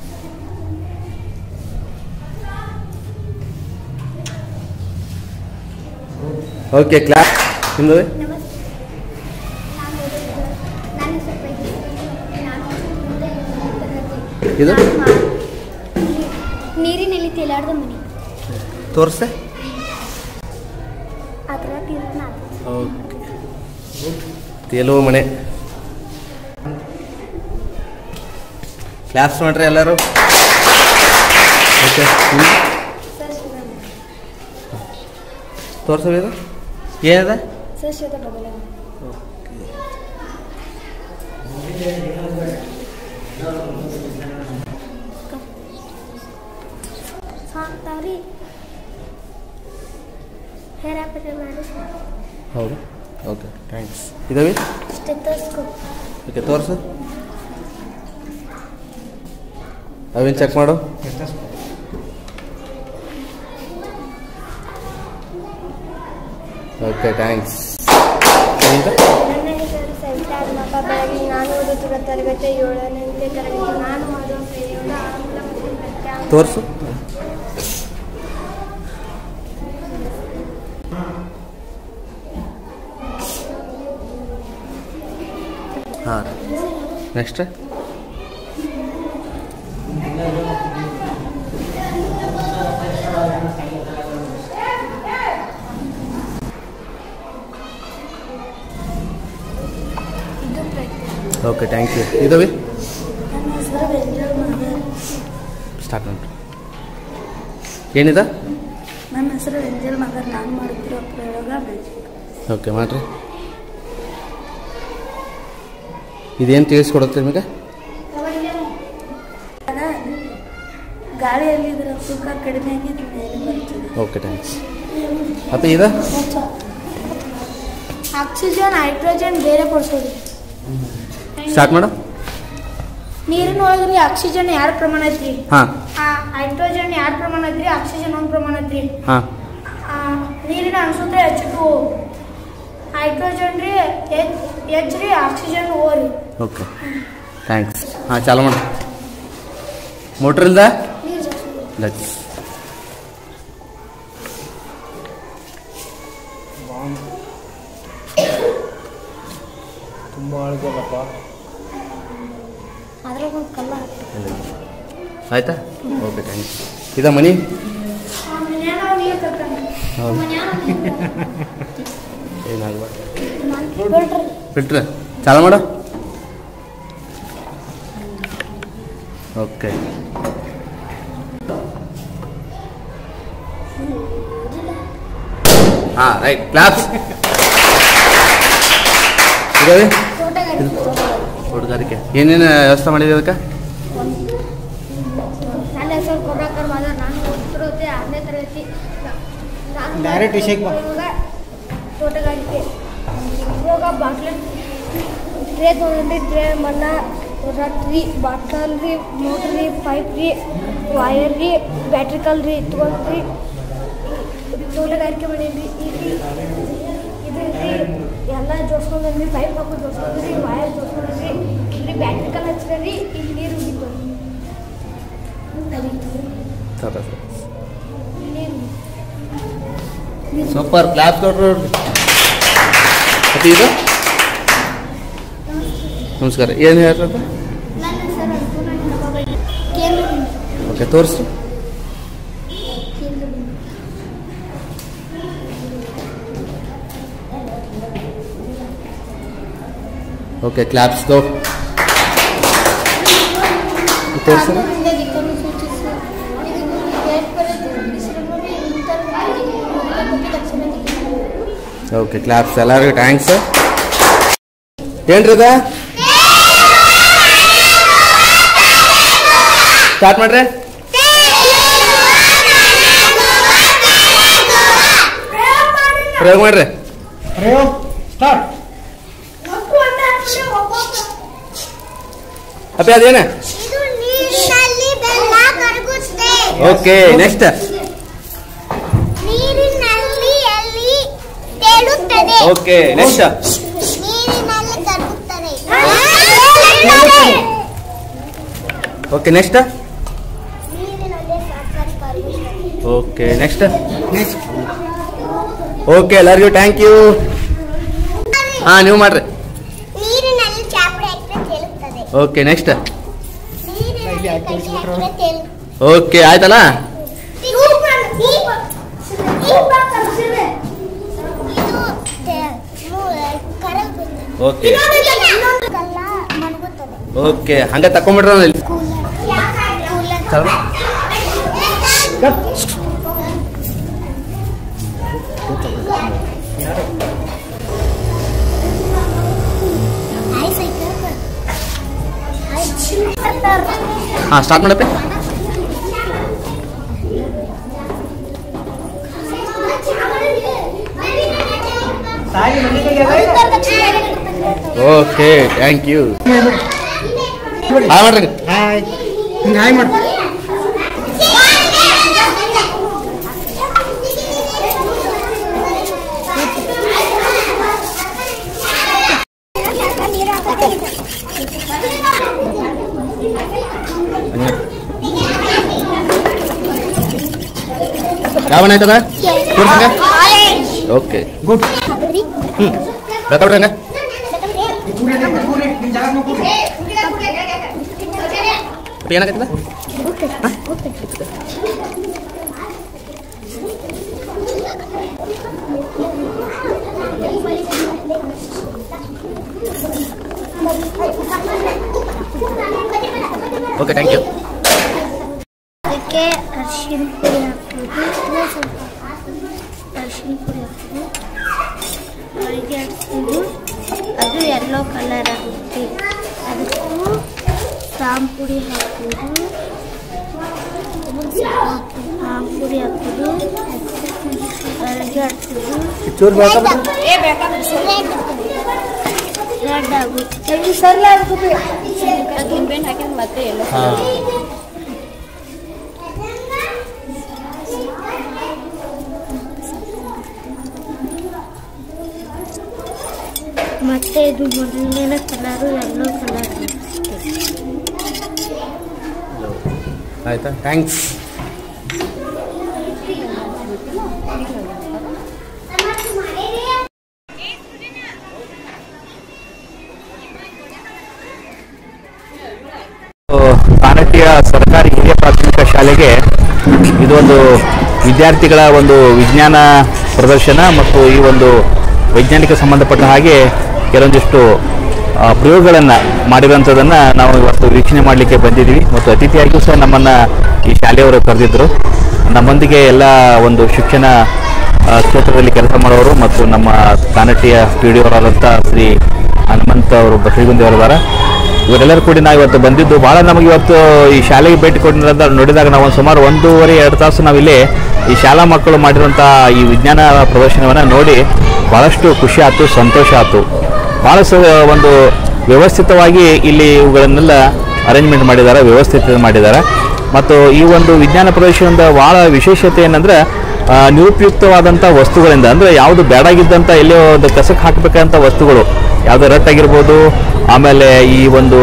ಓಕೆ ಕ್ಲಾಪ್ ನಿಮ್ಮದು ನಮಸ್ತೆ ನಾನು ನನ್ನ ಹೆಸರು ಪ್ರಜ್ಞೆ. ನಾನು ಮುಂದೆ ತರಗತಿ. ಇದು? ನಾನು ಮಾ- ನೀ- ನೀರಿನಲ್ಲಿ ತೇಲಾಡ್ದ ಮನೆ ತೋರಿಸ್ತೆ ಅದರ ತೀರ್ಥ ಓಕೆ ತೇಲುವ ಮನೆ ಕ್ಲಾಪ್ಸ್ ಮಾಡ್ರಿ ಎಲ್ಲರೂ ಓಕೆ ತೋರ್ಸೋದು ಏನದ ಸಸ್ಯದ ಬದಲಾವಣೆ ಸಾಕ್ತಾವ್ರಿ ಹೇರಾಪಟ್ಟೆ ಮಾಡಿ ಹೌದು ಓಕೆ ಥ್ಯಾಂಕ್ಸ್ ಇದಾವೆ ಸ್ಟೆಥೋಸ್ಕೋಪ್ ಓಕೆ ತೋರಿಸು ಅವೇನು ಚೆಕ್ ಮಾಡು ಓಕೆ ಥ್ಯಾಂಕ್ಸ್ ನನ್ನ ಹೆಸರು ಸವಿತಾ ಹನುಮಪ್ಪ ಬೆಳಗ್ಗೆ ನಾನು ಓದುತ್ತಿರುವ ತರಗತಿ ಏಳನೇ ತರಗತಿ ನಾನು ಮಾಡುವ ಪ್ರಯೋಗ ಆಂಗ್ಲ ಮತ್ತು ಪ್ರತ್ಯಂಗ ತೋರಿಸು ಹಾಂ ನೆಕ್ಸ್ಟ್ ಇದು ಪ್ರತ್ಯಂಗ ಓಕೆ ಥ್ಯಾಂಕ್ ಯು ಇದಾವೆ ನನ್ನ ಹೆಸರು ವೆಂಜಲ್ ಮಹದೇವ್ ಸ್ಟಾರ್ಟ್ ಮಾಡಿ ಏನಿದೆ ನನ್ನ ಹೆಸರು ವೆಂಜಲ್ ಮಗರ್ ನಾನು ಮಾಡುತ್ತಿರುವ ಪ್ರಯೋಗ ಮ್ಯಾಜಿಕ್ ಓಕೆ ಮಾಡಿರಿ ಇದೇನು ತಿಳಿಸ್ಕೊಡುತ್ತೆ ನಿಮಗೆ ಗಾಳಿಯಲ್ಲಿ ಇದರ ತೂಕ ಕಡಿಮೆಯಾಗಿ ಇದು ಮೇಲೆ ಬರುತ್ತದೆ ಓಕೆ ಥ್ಯಾಂಕ್ಸ್ ಅಪ್ಪ ಇದು ಆಕ್ಸಿಜನ್ ಹೈಡ್ರೋಜನ್ ಬೇರೆ ಪಡಿಸೋದು ಸ್ಟಾರ್ಟ್ ಮಾಡು ನೀರಿನ ಒಳಗ್ರಿ ಆಕ್ಸಿಜನ್ ಎರಡು ಪ್ರಮಾಣ ಐತ್ರಿ ಹಾಂ ಆ ಹೈಡ್ರೋಜನ್ ಎರಡು ಪ್ರಮಾಣ ಐತ್ರಿ ಆಕ್ಸಿಜನ್ ಒಂದು ಪ್ರಮಾಣ ಐತ್ರಿ ಹಾಂ ಆ, ನೀರಿನ ಅನ್ಸುತ್ತೆ ಎಚ್ ಟು ಹೈಡ್ರೋಜನ್ ರೀ ಎಚ್ ಎಚ್ ರೀ ಆಕ್ಸಿಜನ್ ಓ ರೀ ಓಕೆ ಥ್ಯಾಂಕ್ಸ್ ಹಾಂ ಚಾಲು ಮಾಡು ಮೋಟ್ರ್ ಇಲ್ದ ನೀರು ಜಾಸ್ತಿ ಲಚ್ ತುಂಬ ಆಳ್ಬೋದಪ್ಪ ಅದ್ರಾಗ ಒಂದು ಕಲ್ಲ ಆಯ್ತಾ ಓಕೆ ಥ್ಯಾಂಕ್ಸ್ ಇದ ಮನಿ ಮನ್ಯಾಗ ನೀರು ಕರ್ಕೊಂಡು ಹೌದು ಮನ್ಯಾಗ ಏನಾಗಬಾರ್ದು ಬಿಟ್ರೆ ಚಾಲು ಮಾಡು ಓಕೆ ಹಾಂ ರೈಟ್ ಕ್ಲಾಪ್ಸ್ ಇದಾವೆ ತೋಟಗಾರಿಕೆ ಏನೇನು ವ್ಯವಸ್ಥೆ ಮಾಡಿದೆ ಅದಕ್ಕೆ ನನ್ನ ಹೆಸರು ಕೊಬ್ರಾಕರ್ ಮಾದ ನಾನು ತರಗತಿ ನಾನು Direct ವಿಷಯಕ್ಕೆ ಬಾ. ಇವಾಗ ತೋಟಗಾರಿಕೆ ಇವಾಗ ಬಾಟ್ಲ್ ಟ್ರೇ ತೊಗೊಂಡ್ರಿ ಟ್ರೇ ಮಣ್ಣ ರಟ್ ರೀ ಬಾಟಲ್ ರೀ ಮೋಟ್ರ್ ರೀ ಪೈಪ್ ರೀ ವೈರ್ ರೀ ಬ್ಯಾಟ್ರಿಕಲ್ ರೀ ತೊಗೊಂಡ್ರಿ ತೋಟಗಾರಿಕೆ ಮಾಡೀನಿ ಇಲ್ಲಿ ಇದು ರೀ ಎಲ್ಲ ಜೋಡ್ಸ್ಕೊಂಡ್ರಿ ಪೈಪ್ ಹಾಕಿ ಜೋಡ್ಸ್ಕೊಂಡ್ರಿ ವೈರ್ ಜೋಡ್ಸ್ಕೊಂಡ್ರಿ ಇಲ್ಲಿ ಬ್ಯಾಟ್ರಿಕಲ್ ಹಚ್ಚಿದ್ರಿ ಇಲ್ಲಿ ನೀರು ಉಗಿತು ನೀರು ಸೂಪರ್ ಕ್ಲಾಸ್ ಕೊಟ್ರು ಮತ್ತೆ ಇದು ನಮಸ್ಕಾರ ಏನು ಹೇಳ್றது ನನ್ನ ಹೆಸರು ಅನ್ಪೂರ್ಣ ಬಾಬಾಯಿ ಕೇಂದ್ರದಿಂದ ಓಕೆ ತೋರಿಸಿ ಕೇಂದ್ರದಿಂದ ಓಕೆ ಕ್ಲಾಪ್ಸ್ ಗೋ ತೋರಿಸಿ ಕಾನೂನಿಂದ ದಿಕ್ಕನ್ನು ಸೂಚಿಸು ಇದು ಏರ್ಪಡಿಸಿದ ಮಿಶ್ರಣವನ್ನು ಇಂತರ ಬಗ್ಗೆ ತಕ್ಷಣ ದಿಕ್ಕು ಓಕೆ ಕ್ಲಾಪ್ಸ್ ಎಲ್ಲರಿಗೂ ಥ್ಯಾಂಕ್ಸ್ ಏನ್ರಿ ಅದ ಸ್ಟಾರ್ಟ್ ಮಾಡ್ರಿ ಪ್ರಯೋಗ ಮಾಡ್ರಿ ಪ್ರಯೋಗ ಸ್ಟಾರ್ಟ್ ಅಪ್ಪಿ ಅದೇನ ಇದು ನೀರಿನಲ್ಲಿ ಬೆಲ್ಲ ಕರಗುತ್ತೆ ಓಕೆ ನೆಕ್ಸ್ಟ್ ನೀರಿನಲ್ಲಿ ಎಲ್ಲಿ ತೇಲುತ್ತದೆ ಓಕೆ ನೆಕ್ಸ್ಟ್ ನೀರಿನಲ್ಲಿ ಕರಗುತ್ತದೆ ಓಕೆ ನೆಕ್ಸ್ಟ್ ನೀರಿನಲ್ಲಿ ಸಕ್ಕರೆ ಕರಗುತ್ತದೆ ಓಕೆ ನೆಕ್ಸ್ಟ್ ನೆಕ್ಸ್ಟ್ ಓಕೆ ಎಲ್ಲರಿಗೂ ಥ್ಯಾಂಕ್ ಯು ಹಾಂ ನೀವು ಮಾಡ್ರಿ ನೀರಿನಲ್ಲಿ ಚಾಪಡಿ ಹಾಕಿದ್ರೆ ತೇಲುತ್ತದೆ ಓಕೆ ನೆಕ್ಸ್ಟ್ ನೀರಿನಲ್ಲಿ ಕಡ್ಡಿ ಹಾಕಿದ್ರೆ ತೇಲು ಓಕೆ ಆಯ್ತಲ್ಲ ಇದು ಕರಗುತ್ತದೆ ಓಕೆ ಇನ್ನೊಂದು ಕಲ್ಲ ಮಣಗುತ್ತದೆ ಓಕೆ ಹಂಗೆ ತಕೊಂಬಿಡ್ರ ಇಲ್ಲಿ ಕೂಲರ್ ಚಲೋ ಹಾಂ ಸ್ಟಾರ್ಟ್ ಮಾಡಪ್ಪಿ ಸಾಯಿ ಮನೆಗೆ ಓಕೆ ಥ್ಯಾಂಕ್ ಯು ಹಾಯ್ ಮಾಡ್ರಿ ಹಾಯ್ ಹಿಂಗೆ ಹಾಯ್ ಮಾಡು ಯಾವ ಆಯ್ತದ ತೋರ್ಸಂಗ ಓಕೆ ಗುಡ್ ಹ್ಞೂ ಬೇಕಾಬಿಡ್ರಿ ಹಂಗ ಏನಾಗತ್ತದ ಓಕೆ ಥ್ಯಾಂಕ್ ಯು ಅದಕ್ಕೆ ಅರಿಶಿನ ಪುಡಿ ಹಾಕೋದು ಸ್ವಲ್ಪ ಅರಿಶಿನ ಪುಡಿ ಹಾಕೋದು ಹೊರಗೆ ಹಾಕ್ಸೋದು ಅದು ಎಲ್ಲೋ ಕಲರ್ ಆಗುತ್ತೆ ಅದಕ್ಕೂ ಸಾಂಬ್ ಪುಡಿ ಹಾಕೋದು ಸಾಂಬ್ ಪುಡಿ ಹಾಕೋದು ಹೊರಗೆ ಹಾಕ್ಸೋದು ಚೂರು ಬೇಕಾಬಿಡ್ರಿ ರೆಡ್ ಆಗುತ್ತೆ ಸರಿ ಆಗುತ್ತೆ ಅದು ಬೆಂಡ್ ಹಾಕಿದ್ರೆ ಮತ್ತೆ ಎಲ್ಲ ಹಾಂ ಮತ್ತೆ ಇದು ಮೊದಲನೇ ಕಲರು ಎಲ್ಲೋ ಕಲರ್ ಆಯ್ತಾ ಥ್ಯಾಂಕ್ಸ್ ಕಾನಟ್ಟಿಯ ಸರ್ಕಾರಿ ಹಿರಿಯ ಪ್ರಾಥಮಿಕ ಶಾಲೆಗೆ ಇದೊಂದು ವಿದ್ಯಾರ್ಥಿಗಳ ಒಂದು ವಿಜ್ಞಾನ ಪ್ರದರ್ಶನ ಮತ್ತು ಈ ಒಂದು ವೈಜ್ಞಾನಿಕ ಸಂಬಂಧಪಟ್ಟ ಹಾಗೆ ಕೆಲವೊಂದಿಷ್ಟು ಪ್ರಯೋಗಗಳನ್ನು ಮಾಡಿರೋಂಥದ್ದನ್ನು ನಾವು ಇವತ್ತು ವೀಕ್ಷಣೆ ಮಾಡಲಿಕ್ಕೆ ಬಂದಿದ್ದೀವಿ ಮತ್ತು ಅತಿಥಿಯಾಗಿಯೂ ಸಹ ನಮ್ಮನ್ನು ಈ ಶಾಲೆಯವರು ಕರೆದಿದ್ದರು ನಮ್ಮೊಂದಿಗೆ ಎಲ್ಲ ಒಂದು ಶಿಕ್ಷಣ ಆ, ಕ್ಷೇತ್ರದಲ್ಲಿ ಕೆಲಸ ಮಾಡೋರು ಮತ್ತು ನಮ್ಮ ಕಾನಟ್ಟಿಯ ಪಿ ಡಿ ಅವರಾದಂಥ ಶ್ರೀ ಹನುಮಂತ ಅವರು ಬಸರಿಗುಂದಿ ಅವರಿದ್ದಾರೆ ಇವರೆಲ್ಲರೂ ಕೂಡಿ ನಾವು ಇವತ್ತು ಬಂದಿದ್ದು ಭಾಳ ನಮಗೆ ಇವತ್ತು ಈ ಶಾಲೆಗೆ ಭೇಟಿ ಕೊಟ್ಟಿರೋದ ನೋಡಿದಾಗ ನಾವು ಒಂದು ಸುಮಾರು ಒಂದೂವರೆ ಎರಡು ತಾಸು ನಾವಿಲ್ಲಿ ಈ ಶಾಲಾ ಮಕ್ಕಳು ಮಾಡಿರುವಂಥ ಈ ವಿಜ್ಞಾನ ಪ್ರದರ್ಶನವನ್ನು ನೋಡಿ ಭಾಳಷ್ಟು ಖುಷಿ ಆಯ್ತು ಸಂತೋಷ ಆಯ್ತು ಭಾಳ ಸ ಒಂದು ವ್ಯವಸ್ಥಿತವಾಗಿ ಇಲ್ಲಿ ಇವುಗಳನ್ನೆಲ್ಲ ಅರೇಂಜ್ಮೆಂಟ್ ಮಾಡಿದ್ದಾರೆ ವ್ಯವಸ್ಥಿತ ಮಾಡಿದ್ದಾರೆ ಮತ್ತು ಈ ಒಂದು ವಿಜ್ಞಾನ ಪ್ರದರ್ಶನದ ಭಾಳ ವಿಶೇಷತೆ ಏನಂದ್ರೆ ಆ, ನಿರುಪಯುಕ್ತವಾದಂಥ ವಸ್ತುಗಳಿಂದ ಅಂದರೆ ಯಾವುದು ಬೇಡಾಗಿದ್ದಂಥ ಎಲ್ಲೋ ಒಂದು ಕಸಕ್ಕೆ ಹಾಕಬೇಕಂತ ವಸ್ತುಗಳು ಯಾವುದೋ ರಟ್ ಆಗಿರ್ಬೋದು ಆಮೇಲೆ ಈ ಒಂದು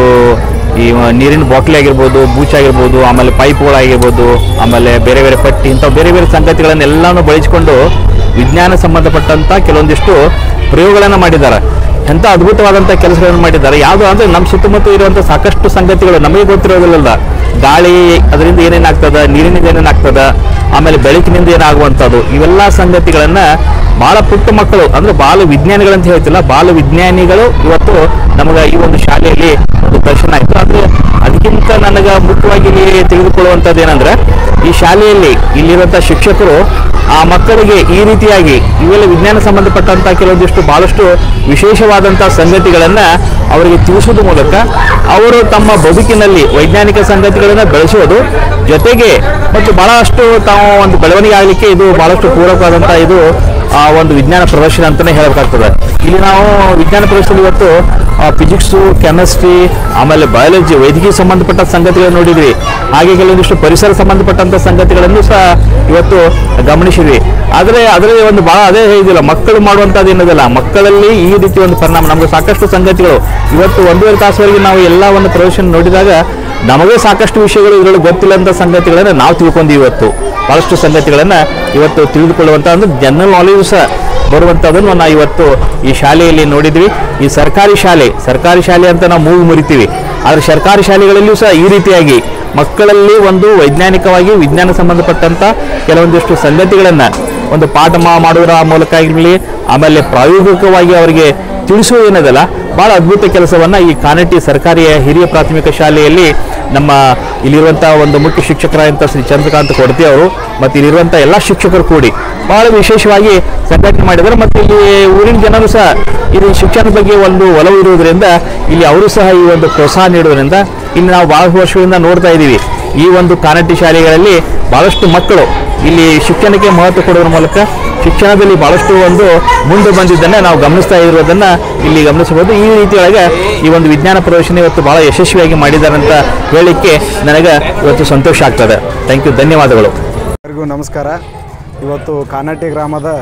ಈ ನೀರಿನ ಬಾಟ್ಲಿ ಆಗಿರ್ಬೋದು ಬೂಚ್ ಆಗಿರ್ಬೋದು ಆಮೇಲೆ ಪೈಪ್ಗಳಾಗಿರ್ಬೋದು ಆಮೇಲೆ ಬೇರೆ ಬೇರೆ ಪಟ್ಟಿ ಇಂಥ ಬೇರೆ ಬೇರೆ ಸಂಗತಿಗಳನ್ನೆಲ್ಲನೂ ಬಳಸಿಕೊಂಡು ವಿಜ್ಞಾನ ಸಂಬಂಧಪಟ್ಟಂಥ ಕೆಲವೊಂದಿಷ್ಟು ಪ್ರಯೋಗಗಳನ್ನು ಮಾಡಿದ್ದಾರೆ ಎಂಥ ಅದ್ಭುತವಾದಂಥ ಕೆಲಸಗಳನ್ನು ಮಾಡಿದ್ದಾರೆ ಯಾವುದು ಅಂದರೆ ನಮ್ಮ ಸುತ್ತಮುತ್ತ ಇರುವಂಥ ಸಾಕಷ್ಟು ಸಂಗತಿಗಳು ನಮಗೆ ಗೊತ್ತಿರೋದಿಲ್ಲ ಗಾಳಿ ಅದರಿಂದ ಏನೇನಾಗ್ತದ ನೀರಿನಿಂದ ಏನೇನಾಗ್ತದ ಆಮೇಲೆ ಬೆಳಕಿನಿಂದ ಏನಾಗುವಂಥದ್ದು ಇವೆಲ್ಲ ಸಂಗತಿಗಳನ್ನು ಭಾಳ ಪುಟ್ಟ ಮಕ್ಕಳು ಅಂದರೆ ಬಾಲ ವಿಜ್ಞಾನಿಗಳಂತ ಹೇಳ್ತಿಲ್ಲ ಬಾಲ ವಿಜ್ಞಾನಿಗಳು ಇವತ್ತು ನಮಗೆ ಈ ಒಂದು ಶಾಲೆಯಲ್ಲಿ ಒಂದು ದರ್ಶನ ಆಯಿತು ಆದರೆ ಅದಕ್ಕಿಂತ ನನಗೆ ಮುಖ್ಯವಾಗಿ ಇಲ್ಲಿ ತಿಳಿದುಕೊಳ್ಳುವಂಥದ್ದು ಏನಂದ್ರೆ ಈ ಶಾಲೆಯಲ್ಲಿ ಇಲ್ಲಿರುವಂಥ ಶಿಕ್ಷಕರು ಆ ಮಕ್ಕಳಿಗೆ ಈ ರೀತಿಯಾಗಿ ಇವೆಲ್ಲ ವಿಜ್ಞಾನ ಸಂಬಂಧಪಟ್ಟಂತ ಕೆಲವೊಂದಿಷ್ಟು ಬಹಳಷ್ಟು ವಿಶೇಷವಾದಂತಹ ಸಂಗತಿಗಳನ್ನ ಅವರಿಗೆ ತಿಳಿಸೋದ್ರ ಮೂಲಕ ಅವರು ತಮ್ಮ ಬದುಕಿನಲ್ಲಿ ವೈಜ್ಞಾನಿಕ ಸಂಗತಿಗಳನ್ನ ಬೆಳೆಸೋದು ಜೊತೆಗೆ ಮತ್ತು ಬಹಳಷ್ಟು ತಾವು ಒಂದು ಬೆಳವಣಿಗೆ ಆಗಲಿಕ್ಕೆ ಇದು ಬಹಳಷ್ಟು ಪೂರಕವಾದಂತಹ ಇದು ಆ ಒಂದು ವಿಜ್ಞಾನ ಪ್ರದರ್ಶನ ಅಂತಾನೆ ಹೇಳಬೇಕಾಗ್ತದೆ ಇಲ್ಲಿ ನಾವು ವಿಜ್ಞಾನ ಪ್ರದರ್ಶನ ಇವತ್ತು ಫಿಸಿಕ್ಸು ಕೆಮಿಸ್ಟ್ರಿ ಆಮೇಲೆ ಬಯಾಲಜಿ ವೈದ್ಯಕೀಯ ಸಂಬಂಧಪಟ್ಟ ಸಂಗತಿಗಳನ್ನು ನೋಡಿದ್ವಿ ಹಾಗೆ ಕೆಲವೊಂದಿಷ್ಟು ಪರಿಸರ ಸಂಬಂಧಪಟ್ಟಂತ ಸಂಗತಿಗಳನ್ನು ಸಹ ಇವತ್ತು ಗಮನಿಸಿದ್ವಿ ಆದರೆ ಅದರಲ್ಲಿ ಒಂದು ಬಹಳ ಅದೇ ಹೇಳಿದಿಲ್ಲ ಮಕ್ಕಳು ಮಾಡುವಂಥದ್ದು ಏನದಲ್ಲ ಮಕ್ಕಳಲ್ಲಿ ಈ ರೀತಿ ಒಂದು ಪರಿಣಾಮ ನಮಗೆ ಸಾಕಷ್ಟು ಸಂಗತಿಗಳು ಇವತ್ತು ಒಂದೂವರೆ ತಾಸುವರೆಗೆ ನಾವು ಎಲ್ಲ ಒಂದು ಪ್ರದರ್ಶನ ನೋಡಿದಾಗ ನಮಗೆ ಸಾಕಷ್ಟು ವಿಷಯಗಳು ಇದರಲ್ಲಿ ಗೊತ್ತಿಲ್ಲಂತ ಸಂಗತಿಗಳನ್ನು ನಾವು ತಿಳ್ಕೊಂಡ್ವಿ ಇವತ್ತು ಬಹಳಷ್ಟು ಸಂಗತಿಗಳನ್ನು ಇವತ್ತು ತಿಳಿದುಕೊಳ್ಳುವಂಥ ಅಂದ್ರೆ ಜನರಲ್ ನಾಲೆಜ್ ಸಹ ಬರುವಂಥದ್ದನ್ನು ನಾವು ಇವತ್ತು ಈ ಶಾಲೆಯಲ್ಲಿ ನೋಡಿದ್ವಿ ಈ ಸರ್ಕಾರಿ ಶಾಲೆ ಸರ್ಕಾರಿ ಶಾಲೆ ಅಂತ ನಾವು ಮೂಗು ಮುರಿತೀವಿ ಆದರೆ ಸರ್ಕಾರಿ ಶಾಲೆಗಳಲ್ಲಿಯೂ ಸಹ ಈ ರೀತಿಯಾಗಿ ಮಕ್ಕಳಲ್ಲಿ ಒಂದು ವೈಜ್ಞಾನಿಕವಾಗಿ ವಿಜ್ಞಾನ ಸಂಬಂಧಪಟ್ಟಂತ ಕೆಲವೊಂದಿಷ್ಟು ಸಂಗತಿಗಳನ್ನು ಒಂದು ಪಾಠ ಮಾ- ಮಾಡುವುದರ ಮೂಲಕ ಆಗಿರಲಿ ಆಮೇಲೆ ಪ್ರಾಯೋಗಿಕವಾಗಿ ಅವರಿಗೆ ತಿಳಿಸುವುದು ಏನದಲ್ಲ ಬಹಳ ಅದ್ಭುತ ಕೆಲಸವನ್ನ ಈ ಕಾನಟಿ ಸರ್ಕಾರಿ ಹಿರಿಯ ಪ್ರಾಥಮಿಕ ಶಾಲೆಯಲ್ಲಿ ನಮ್ಮ ಇಲ್ಲಿರುವಂಥ ಒಂದು ಮುಖ್ಯ ಶಿಕ್ಷಕರಾದಂಥ ಶ್ರೀ ಚಂದ್ರಕಾಂತ್ ಕೊಡ್ತಿ ಅವರು ಮತ್ತು ಇಲ್ಲಿರುವಂಥ ಎಲ್ಲ ಶಿಕ್ಷಕರು ಕೂಡಿ ಬಹಳ ವಿಶೇಷವಾಗಿ ಸಂಘಟನೆ ಮಾಡಿದ್ದಾರೆ ಮತ್ತು ಇಲ್ಲಿ ಊರಿನ ಜನರು ಸಹ ಇದು ಶಿಕ್ಷಣದ ಬಗ್ಗೆ ಒಂದು ಒಲವು ಇರುವುದರಿಂದ ಇಲ್ಲಿ ಅವರು ಸಹ ಈ ಒಂದು ಪ್ರೋತ್ಸಾಹ ನೀಡುವುದರಿಂದ ಇಲ್ಲಿ ನಾವು ಬಹಳ ವರ್ಷಗಳಿಂದ ನೋಡ್ತಾ ಇದ್ದೀವಿ ಈ ಒಂದು ಕಾನಟಿ ಶಾಲೆಗಳಲ್ಲಿ ಬಹಳಷ್ಟು ಮಕ್ಕಳು ಇಲ್ಲಿ ಶಿಕ್ಷಣಕ್ಕೆ ಮಹತ್ವ ಕೊಡುವ ಮೂಲಕ ಶಿಕ್ಷಣದಲ್ಲಿ ಬಹಳಷ್ಟು ಒಂದು ಮುಂದೆ ಬಂದಿದ್ದನ್ನು ನಾವು ಗಮನಿಸ್ತಾ ಇರೋದನ್ನ ಇಲ್ಲಿ ಗಮನಿಸಬಹುದು ಈ ರೀತಿಯೊಳಗೆ ಈ ಒಂದು ವಿಜ್ಞಾನ ಪ್ರದರ್ಶನ ಇವತ್ತು ಬಹಳ ಯಶಸ್ವಿಯಾಗಿ ಮಾಡಿದ್ದಾರೆ ಅಂತ ಹೇಳಲಿಕ್ಕೆ ನನಗೆ ಇವತ್ತು ಸಂತೋಷ ಆಗ್ತದೆ ಥ್ಯಾಂಕ್ ಯು ಧನ್ಯವಾದಗಳು ಎಲ್ಲರಿಗೂ ನಮಸ್ಕಾರ ಇವತ್ತು ಕಾನಟ್ಟಿ ಗ್ರಾಮದ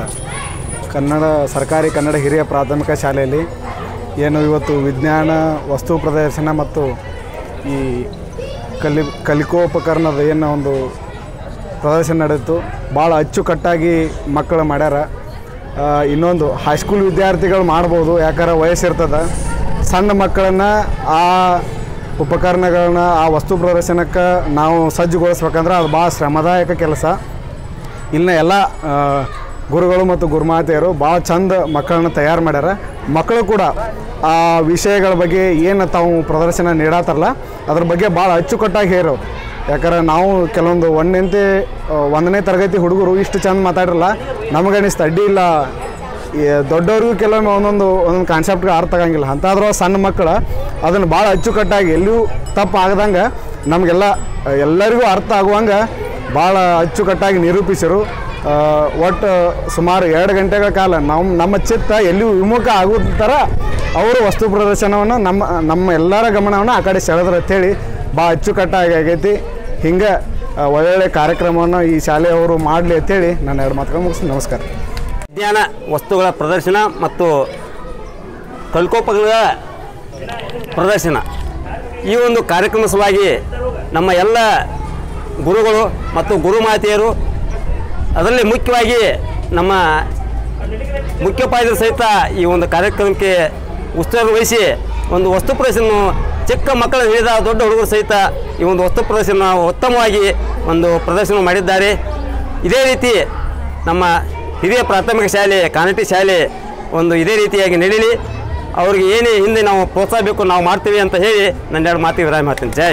ಕನ್ನಡ ಸರ್ಕಾರಿ ಕನ್ನಡ ಹಿರಿಯ ಪ್ರಾಥಮಿಕ ಶಾಲೆಯಲ್ಲಿ ಏನು ಇವತ್ತು ವಿಜ್ಞಾನ ವಸ್ತು ಪ್ರದರ್ಶನ ಮತ್ತು ಈ ಕಲಿ ಕಲಿಕೋಪಕರಣದ ಏನು ಒಂದು ಪ್ರದರ್ಶನ ನಡೆಯಿತು ಭಾಳ ಅಚ್ಚುಕಟ್ಟಾಗಿ ಮಕ್ಕಳು ಮಾಡ್ಯಾರ ಆ, ಇನ್ನೊಂದು ಹೈಸ್ಕೂಲ್ ವಿದ್ಯಾರ್ಥಿಗಳು ಮಾಡ್ಬೋದು ಯಾಕಂದ್ರೆ ವಯಸ್ಸಿರ್ತದೆ ಸಣ್ಣ ಮಕ್ಕಳನ್ನು ಆ ಉಪಕರಣಗಳನ್ನ ಆ ವಸ್ತು ಪ್ರದರ್ಶನಕ್ಕೆ ನಾವು ಸಜ್ಜುಗೊಳಿಸ್ಬೇಕಂದ್ರೆ ಅದು ಭಾಳ ಶ್ರಮದಾಯಕ ಕೆಲಸ ಇಲ್ಲಿನ ಎಲ್ಲ ಆ, ಗುರುಗಳು ಮತ್ತು ಗುರುಮಾತೆಯರು ಭಾಳ ಚಂದ ಮಕ್ಕಳನ್ನ ತಯಾರು ಮಾಡ್ಯಾರ ಮಕ್ಕಳು ಕೂಡ ಆ ವಿಷಯಗಳ ಬಗ್ಗೆ ಏನು ತಾವು ಪ್ರದರ್ಶನ ನೀಡತ್ತಾರಲ್ಲ ಅದ್ರ ಬಗ್ಗೆ ಭಾಳ ಅಚ್ಚುಕಟ್ಟಾಗಿ ಹೇರು ಯಾಕಂದ್ರೆ ನಾವು ಕೆಲವೊಂದು ಒಂದನೇ ಒಂದನೇ ತರಗತಿ ಹುಡುಗರು ಇಷ್ಟು ಚಂದ ಮಾತಾಡಿರಲ್ಲ ನಮಗನಿಸ್ತು ಅಡ್ಡಿ ಇಲ್ಲ ಈ ದೊಡ್ಡವ್ರಿಗೂ ಕೆಲವೊಮ್ಮೆ ಒಂದೊಂದು ಒಂದೊಂದು ಕಾನ್ಸೆಪ್ಟ್ಗೆ ಅರ್ಥ ಆಗಂಗಿಲ್ಲ ಅಂತಾದ್ರೂ ಸಣ್ಣ ಮಕ್ಕಳು ಅದನ್ನು ಭಾಳ ಅಚ್ಚುಕಟ್ಟಾಗಿ ಎಲ್ಲಿಯೂ ತಪ್ಪು ಆಗದಂಗೆ ನಮಗೆಲ್ಲ ಎಲ್ಲರಿಗೂ ಅರ್ಥ ಆಗುವಂಗೆ ಭಾಳ ಅಚ್ಚುಕಟ್ಟಾಗಿ ನಿರೂಪಿಸಿರು ಆ, ಒಟ್ಟು ಸುಮಾರು ಎರಡು ಗಂಟೆಗಳ ಕಾಲ ನಮ್ಮ ನಮ್ಮ ಚಿತ್ತ ಎಲ್ಲಿಯೂ ವಿಮುಖ ಆಗೋ ಥರ ಅವರು ವಸ್ತು ಪ್ರದರ್ಶನವನ್ನು ನಮ್ಮ ನಮ್ಮ ಎಲ್ಲರ ಗಮನವನ್ನು ಆ ಕಡೆ ಸೆಳೆದ್ರು ಅಂತೇಳಿ ಭಾಳ ಅಚ್ಚುಕಟ್ಟಾಗಿ ಆಗೈತಿ ಹಿಂಗೆ ಆ, ಒಳ್ಳೊಳ್ಳೆ ಕಾರ್ಯಕ್ರಮವನ್ನು ಈ ಶಾಲೆಯವರು ಮಾಡಲಿ ಅಂತೇಳಿ ನಾನು ಎರಡು ಮಾತುಗಳು ಮುಗಿಸ್ತೀನಿ ನಮಸ್ಕಾರ ವಿಜ್ಞಾನ ವಸ್ತುಗಳ ಪ್ರದರ್ಶನ ಮತ್ತು ಕಲ್ಕೋಪಗಳ ಪ್ರದರ್ಶನ ಈ ಒಂದು ಕಾರ್ಯಕ್ರಮ ಸಲುವಾಗಿ ನಮ್ಮ ಎಲ್ಲ ಗುರುಗಳು ಮತ್ತು ಗುರುಮಾತೆಯರು ಅದರಲ್ಲಿ ಮುಖ್ಯವಾಗಿ ನಮ್ಮ ಮುಖ್ಯೋಪಾಧ್ಯಾಯರು ಸಹಿತ ಈ ಒಂದು ಕಾರ್ಯಕ್ರಮಕ್ಕೆ ಉತ್ಸಾಹ ವಹಿಸಿ ಒಂದು ವಸ್ತು ಪ್ರದರ್ಶನ ಚಿಕ್ಕ ಮಕ್ಕಳ ಹಿಡಿದ ದೊಡ್ಡ ಹುಡುಗರು ಸಹಿತ ಈ ಒಂದು ವಸ್ತು ಪ್ರದರ್ಶನ ಉತ್ತಮವಾಗಿ ಒಂದು ಪ್ರದರ್ಶನ ಮಾಡಿದ್ದಾರೆ ಇದೇ ರೀತಿ ನಮ್ಮ ಹಿರಿಯ ಪ್ರಾಥಮಿಕ ಶಾಲೆ ಕಾನಟಿ ಶಾಲೆ ಒಂದು ಇದೇ ರೀತಿಯಾಗಿ ನಡೀಲಿ ಅವ್ರಿಗೆ ಏನೇ ಹಿಂದೆ ನಾವು ಪ್ರೋತ್ಸಾಹ ಬೇಕು ನಾವು ಮಾಡ್ತೀವಿ ಅಂತ ಹೇಳಿ ನನ್ನ ಎರಡು ಮಾತಿಗೆ ವಿರಾಮ ಮಾಡ್ತೀನಿ ಜೈ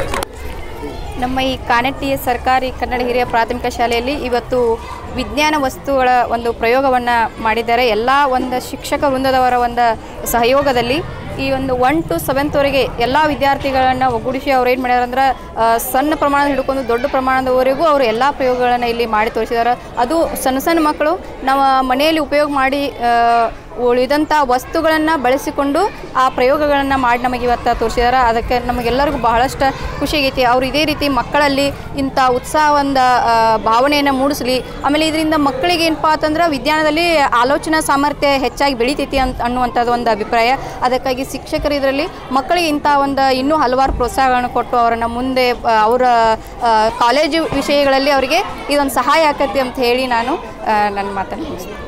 ನಮ್ಮ ಈ ಕಾನೆಟ್ಟಿ ಸರ್ಕಾರಿ ಕನ್ನಡ ಹಿರಿಯ ಪ್ರಾಥಮಿಕ ಶಾಲೆಯಲ್ಲಿ ಇವತ್ತು ವಿಜ್ಞಾನ ವಸ್ತುಗಳ ಒಂದು ಪ್ರಯೋಗವನ್ನು ಮಾಡಿದ್ದಾರೆ ಎಲ್ಲ ಒಂದು ಶಿಕ್ಷಕ ವೃಂದದವರ ಒಂದು ಸಹಯೋಗದಲ್ಲಿ ಈ ಒಂದು ಒನ್ ಟು ಸೆವೆಂತ್ವರೆಗೆ ಎಲ್ಲ ವಿದ್ಯಾರ್ಥಿಗಳನ್ನು ಒಗ್ಗೂಡಿಸಿ ಅವ್ರು ಏನು ಮಾಡ್ಯಾರ ಅಂದ್ರೆ ಆ, ಸಣ್ಣ ಪ್ರಮಾಣ ಹಿಡ್ಕೊಂಡು ದೊಡ್ಡ ಪ್ರಮಾಣದವರೆಗೂ ಅವರು ಎಲ್ಲ ಪ್ರಯೋಗಗಳನ್ನು ಇಲ್ಲಿ ಮಾಡಿ ತೋರಿಸಿದ್ದಾರೆ ಅದು ಸಣ್ಣ ಸಣ್ಣ ಮಕ್ಕಳು ನಾವು ಮನೆಯಲ್ಲಿ ಉಪಯೋಗ ಮಾಡಿ ಆ, ಉಳಿದಂಥ ವಸ್ತುಗಳನ್ನು ಬಳಸಿಕೊಂಡು ಆ ಪ್ರಯೋಗಗಳನ್ನು ಮಾಡಿ ನಮಗೆ ಇವತ್ತು ತೋರಿಸಿದ್ದಾರೆ ಅದಕ್ಕೆ ನಮಗೆಲ್ಲರಿಗೂ ಬಹಳಷ್ಟು ಖುಷಿಯಾಗೈತಿ ಅವ್ರು ಇದೇ ರೀತಿ ಮಕ್ಕಳಲ್ಲಿ ಇಂಥ ಉತ್ಸಾಹವಂದ ಆ, ಭಾವನೆಯನ್ನು ಮೂಡಿಸಲಿ ಆಮೇಲೆ ಇದರಿಂದ ಮಕ್ಕಳಿಗೆ ಏನಪ್ಪ ಅಂತಂದ್ರೆ ವಿಜ್ಞಾನದಲ್ಲಿ ಆಲೋಚನಾ ಸಾಮರ್ಥ್ಯ ಹೆಚ್ಚಾಗಿ ಬೆಳಿತೈತಿ ಅಂತ ಅನ್ನುವಂಥದ್ದು ಒಂದು ಅಭಿಪ್ರಾಯ ಅದಕ್ಕಾಗಿ ಶಿಕ್ಷಕರು ಇದರಲ್ಲಿ ಮಕ್ಕಳಿಗೆ ಇಂಥ ಒಂದು ಇನ್ನೂ ಹಲವಾರು ಪ್ರೋತ್ಸಾಹಗಳನ್ನು ಕೊಟ್ಟು ಅವರನ್ನು ಮುಂದೆ ಆ, ಅವರ ಆ, ಕಾಲೇಜು ವಿಷಯಗಳಲ್ಲಿ ಅವರಿಗೆ ಇದೊಂದು ಸಹಾಯ ಆಕತಿ ಅಂತ ಹೇಳಿ ನಾನು ಆ, ನನ್ನ ಮಾತನ್ನು ಮುಗಿಸ್ತೀನಿ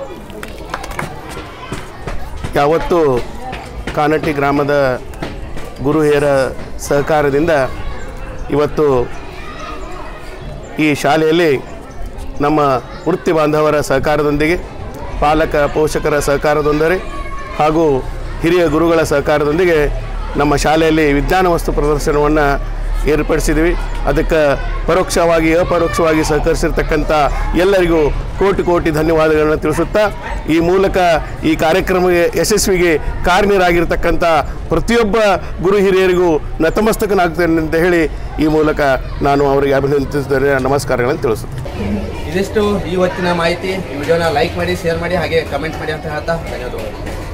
ಯಾವತ್ತು ಕಾನಟ್ಟಿ ಗ್ರಾಮದ ಗುರು ಹಿರಿಯರ ಸಹಕಾರದಿಂದ ಇವತ್ತು ಈ ಶಾಲೆಯಲ್ಲಿ ನಮ್ಮ ವೃತ್ತಿ ಬಾಂಧವರ ಸಹಕಾರದೊಂದಿಗೆ ಪಾಲಕ ಪೋಷಕರ ಸಹಕಾರದೊಂದರೆ ಹಾಗೂ ಹಿರಿಯ ಗುರುಗಳ ಸಹಕಾರದೊಂದಿಗೆ ನಮ್ಮ ಶಾಲೆಯಲ್ಲಿ ವಿಜ್ಞಾನ ವಸ್ತು ಪ್ರದರ್ಶನವನ್ನು ಏರ್ಪಡಿಸಿದ್ವಿ ಅದಕ್ಕೆ ಪರೋಕ್ಷವಾಗಿ ಅಪರೋಕ್ಷವಾಗಿ ಸಹಕರಿಸಿರ್ತಕ್ಕಂಥ ಎಲ್ಲರಿಗೂ ಕೋಟಿ ಕೋಟಿ ಧನ್ಯವಾದಗಳನ್ನು ತಿಳಿಸುತ್ತಾ ಈ ಮೂಲಕ ಈ ಕಾರ್ಯಕ್ರಮ ಯಶಸ್ವಿಗೆ ಕಾರಣರಾಗಿರ್ತಕ್ಕಂಥ ಪ್ರತಿಯೊಬ್ಬ ಗುರು ಹಿರಿಯರಿಗೂ ನತಮಸ್ತಕನಾಗ್ತೇನೆ ಅಂತ ಹೇಳಿ ಈ ಮೂಲಕ ನಾನು ಅವರಿಗೆ ಅಭಿನಂದಿಸಿದರೆ ನಮಸ್ಕಾರಗಳನ್ನು ತಿಳಿಸುತ್ತೇನೆ ಇದಿಷ್ಟು ಇವತ್ತಿನ ಮಾಹಿತಿ ಈ ವಿಡಿಯೋನ ಲೈಕ್ ಮಾಡಿ ಶೇರ್ ಮಾಡಿ ಹಾಗೆ ಕಮೆಂಟ್ ಮಾಡಿ ಅಂತ ಹೇಳ್ತಾ ಧನ್ಯವಾದಗಳು